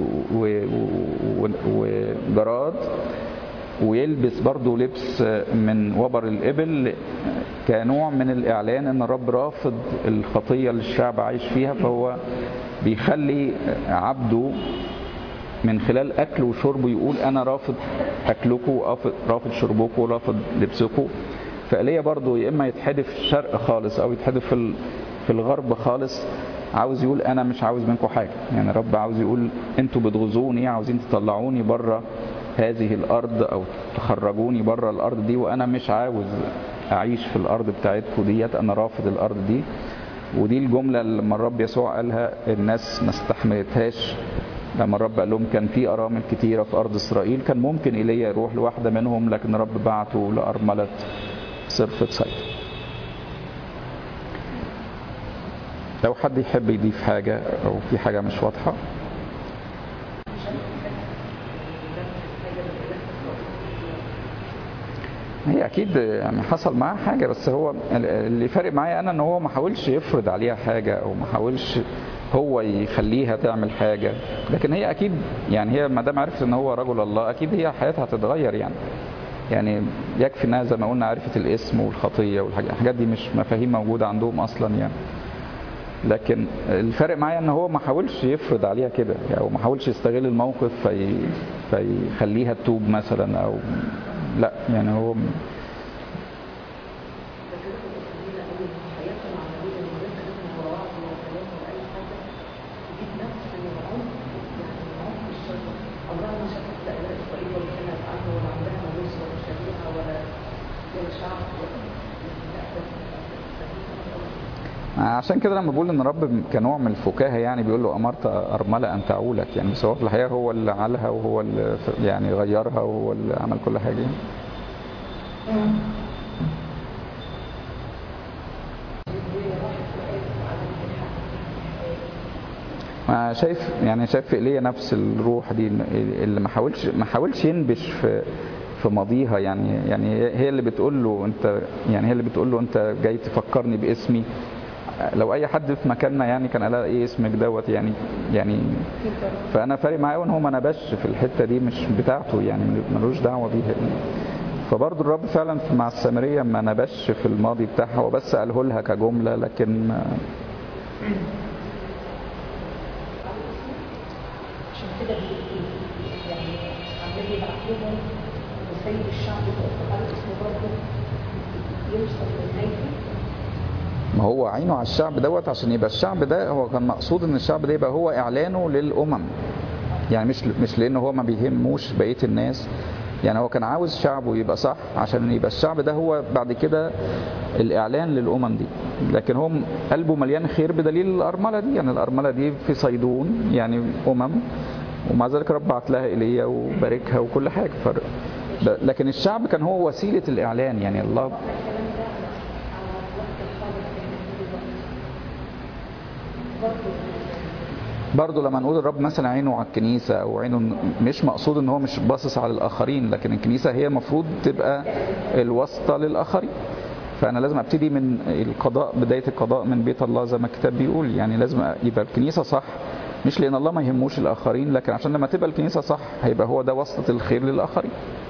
وجراد ويلبس برضه لبس من وبر الإبل كنوع من الإعلان أن الرب رافض الخطية اللي الشعب عايش فيها فهو بيخلي عبده من خلال أكله وشربه يقول أنا رافض أكلكم رافض شربكم رافض لبسكم فإيليا برضه يا إما يتحدف في الشرق خالص أو يتحدف في في الغرب خالص عاوز يقول أنا مش عاوز منكم حاجة يعني الرب عاوز يقول أنتوا بتغزوني عاوزين تطلعوني بره هذه الأرض أو تخرجوني بره الأرض دي وأنا مش عاوز أعيش في الأرض بتاعتكم ديت أنا رافض الأرض دي ودي الجملة اللي لما الرب يسوع قالها الناس ما استحملتهاش لما الرب قال لهم كان في أرامل كتيرة في أرض إسرائيل كان ممكن إيليا يروح لواحدة منهم لكن الرب بعته لأرملة صرفة صيد لو حد يحب يضيف حاجة أو في حاجة مش واضحة هي اكيد يعني حصل معاه حاجه بس هو اللي فارق معايا انا ان هو ما حاولش يفرض عليها حاجه او ما حاولش هو يخليها تعمل حاجة لكن هي أكيد يعني هي ما دام عرفت إن هو رجل الله أكيد هي حياتها هتتغير يعني يعني يكفي إنها زي ما قلنا عرفت الاسم والخطية والحاجات دي مش مفاهيم موجودة عندهم أصلا يعني لكن الفرق معايا ان هو ما حاولش يفرض عليها كده يعني ما حاولش يستغل الموقف في فيخليها تتوب مثلا او لا يعني هو عشان كده لما بقول ان الرب كنوع من الفكاهه يعني بيقول له امرت ارمله ان تعولك يعني بس هو في الحقيقه هو اللي عالها وهو اللي يعني غيرها وهو اللي عمل كل حاجه يعني. ما شايف يعني شايف في ايليا نفس الروح دي اللي ما حاولش ما حاولش ينبش في في ماضيها يعني يعني هي اللي بتقول له انت يعني هي اللي بتقول له انت جاي تفكرني باسمي لو اي حد في مكاننا يعني كان قال ايه اسمك دوت يعني يعني فانا فارق معايا ان هو ما نبش في الحته دي مش بتاعته يعني ملوش دعوه بيها فبرضه الرب فعلا مع السامريه ما نبش في الماضي بتاعها هو بس قاله لها كجمله لكن عشان كده يعني عمال يبعت لهم وسيد الشعب قال اسمه برضه يوصل لنهايته ما هو عينه على الشعب دوت عشان يبقى الشعب ده هو كان مقصود ان الشعب ده يبقى هو اعلانه للامم يعني مش مش لان هو ما بيهموش بقيه الناس يعني هو كان عاوز شعبه يبقى صح عشان يبقى الشعب ده هو بعد كده الاعلان للامم دي لكن هو قلبه مليان خير بدليل الارمله دي يعني الارمله دي في صيدون يعني امم ومع ذلك رب بعت لها ايليا وباركها وكل حاجه فرق لكن الشعب كان هو وسيله الاعلان يعني الله برضه لما نقول الرب مثلا عينه على الكنيسة أو عينه مش مقصود إن هو مش باصص على الآخرين لكن الكنيسة هي المفروض تبقى الواسطة للآخرين فأنا لازم أبتدي من القضاء بداية القضاء من بيت الله زي ما الكتاب بيقول يعني لازم يبقى الكنيسة صح مش لأن الله ما يهموش الآخرين لكن عشان لما تبقى الكنيسة صح هيبقى هو ده واسطة الخير للآخرين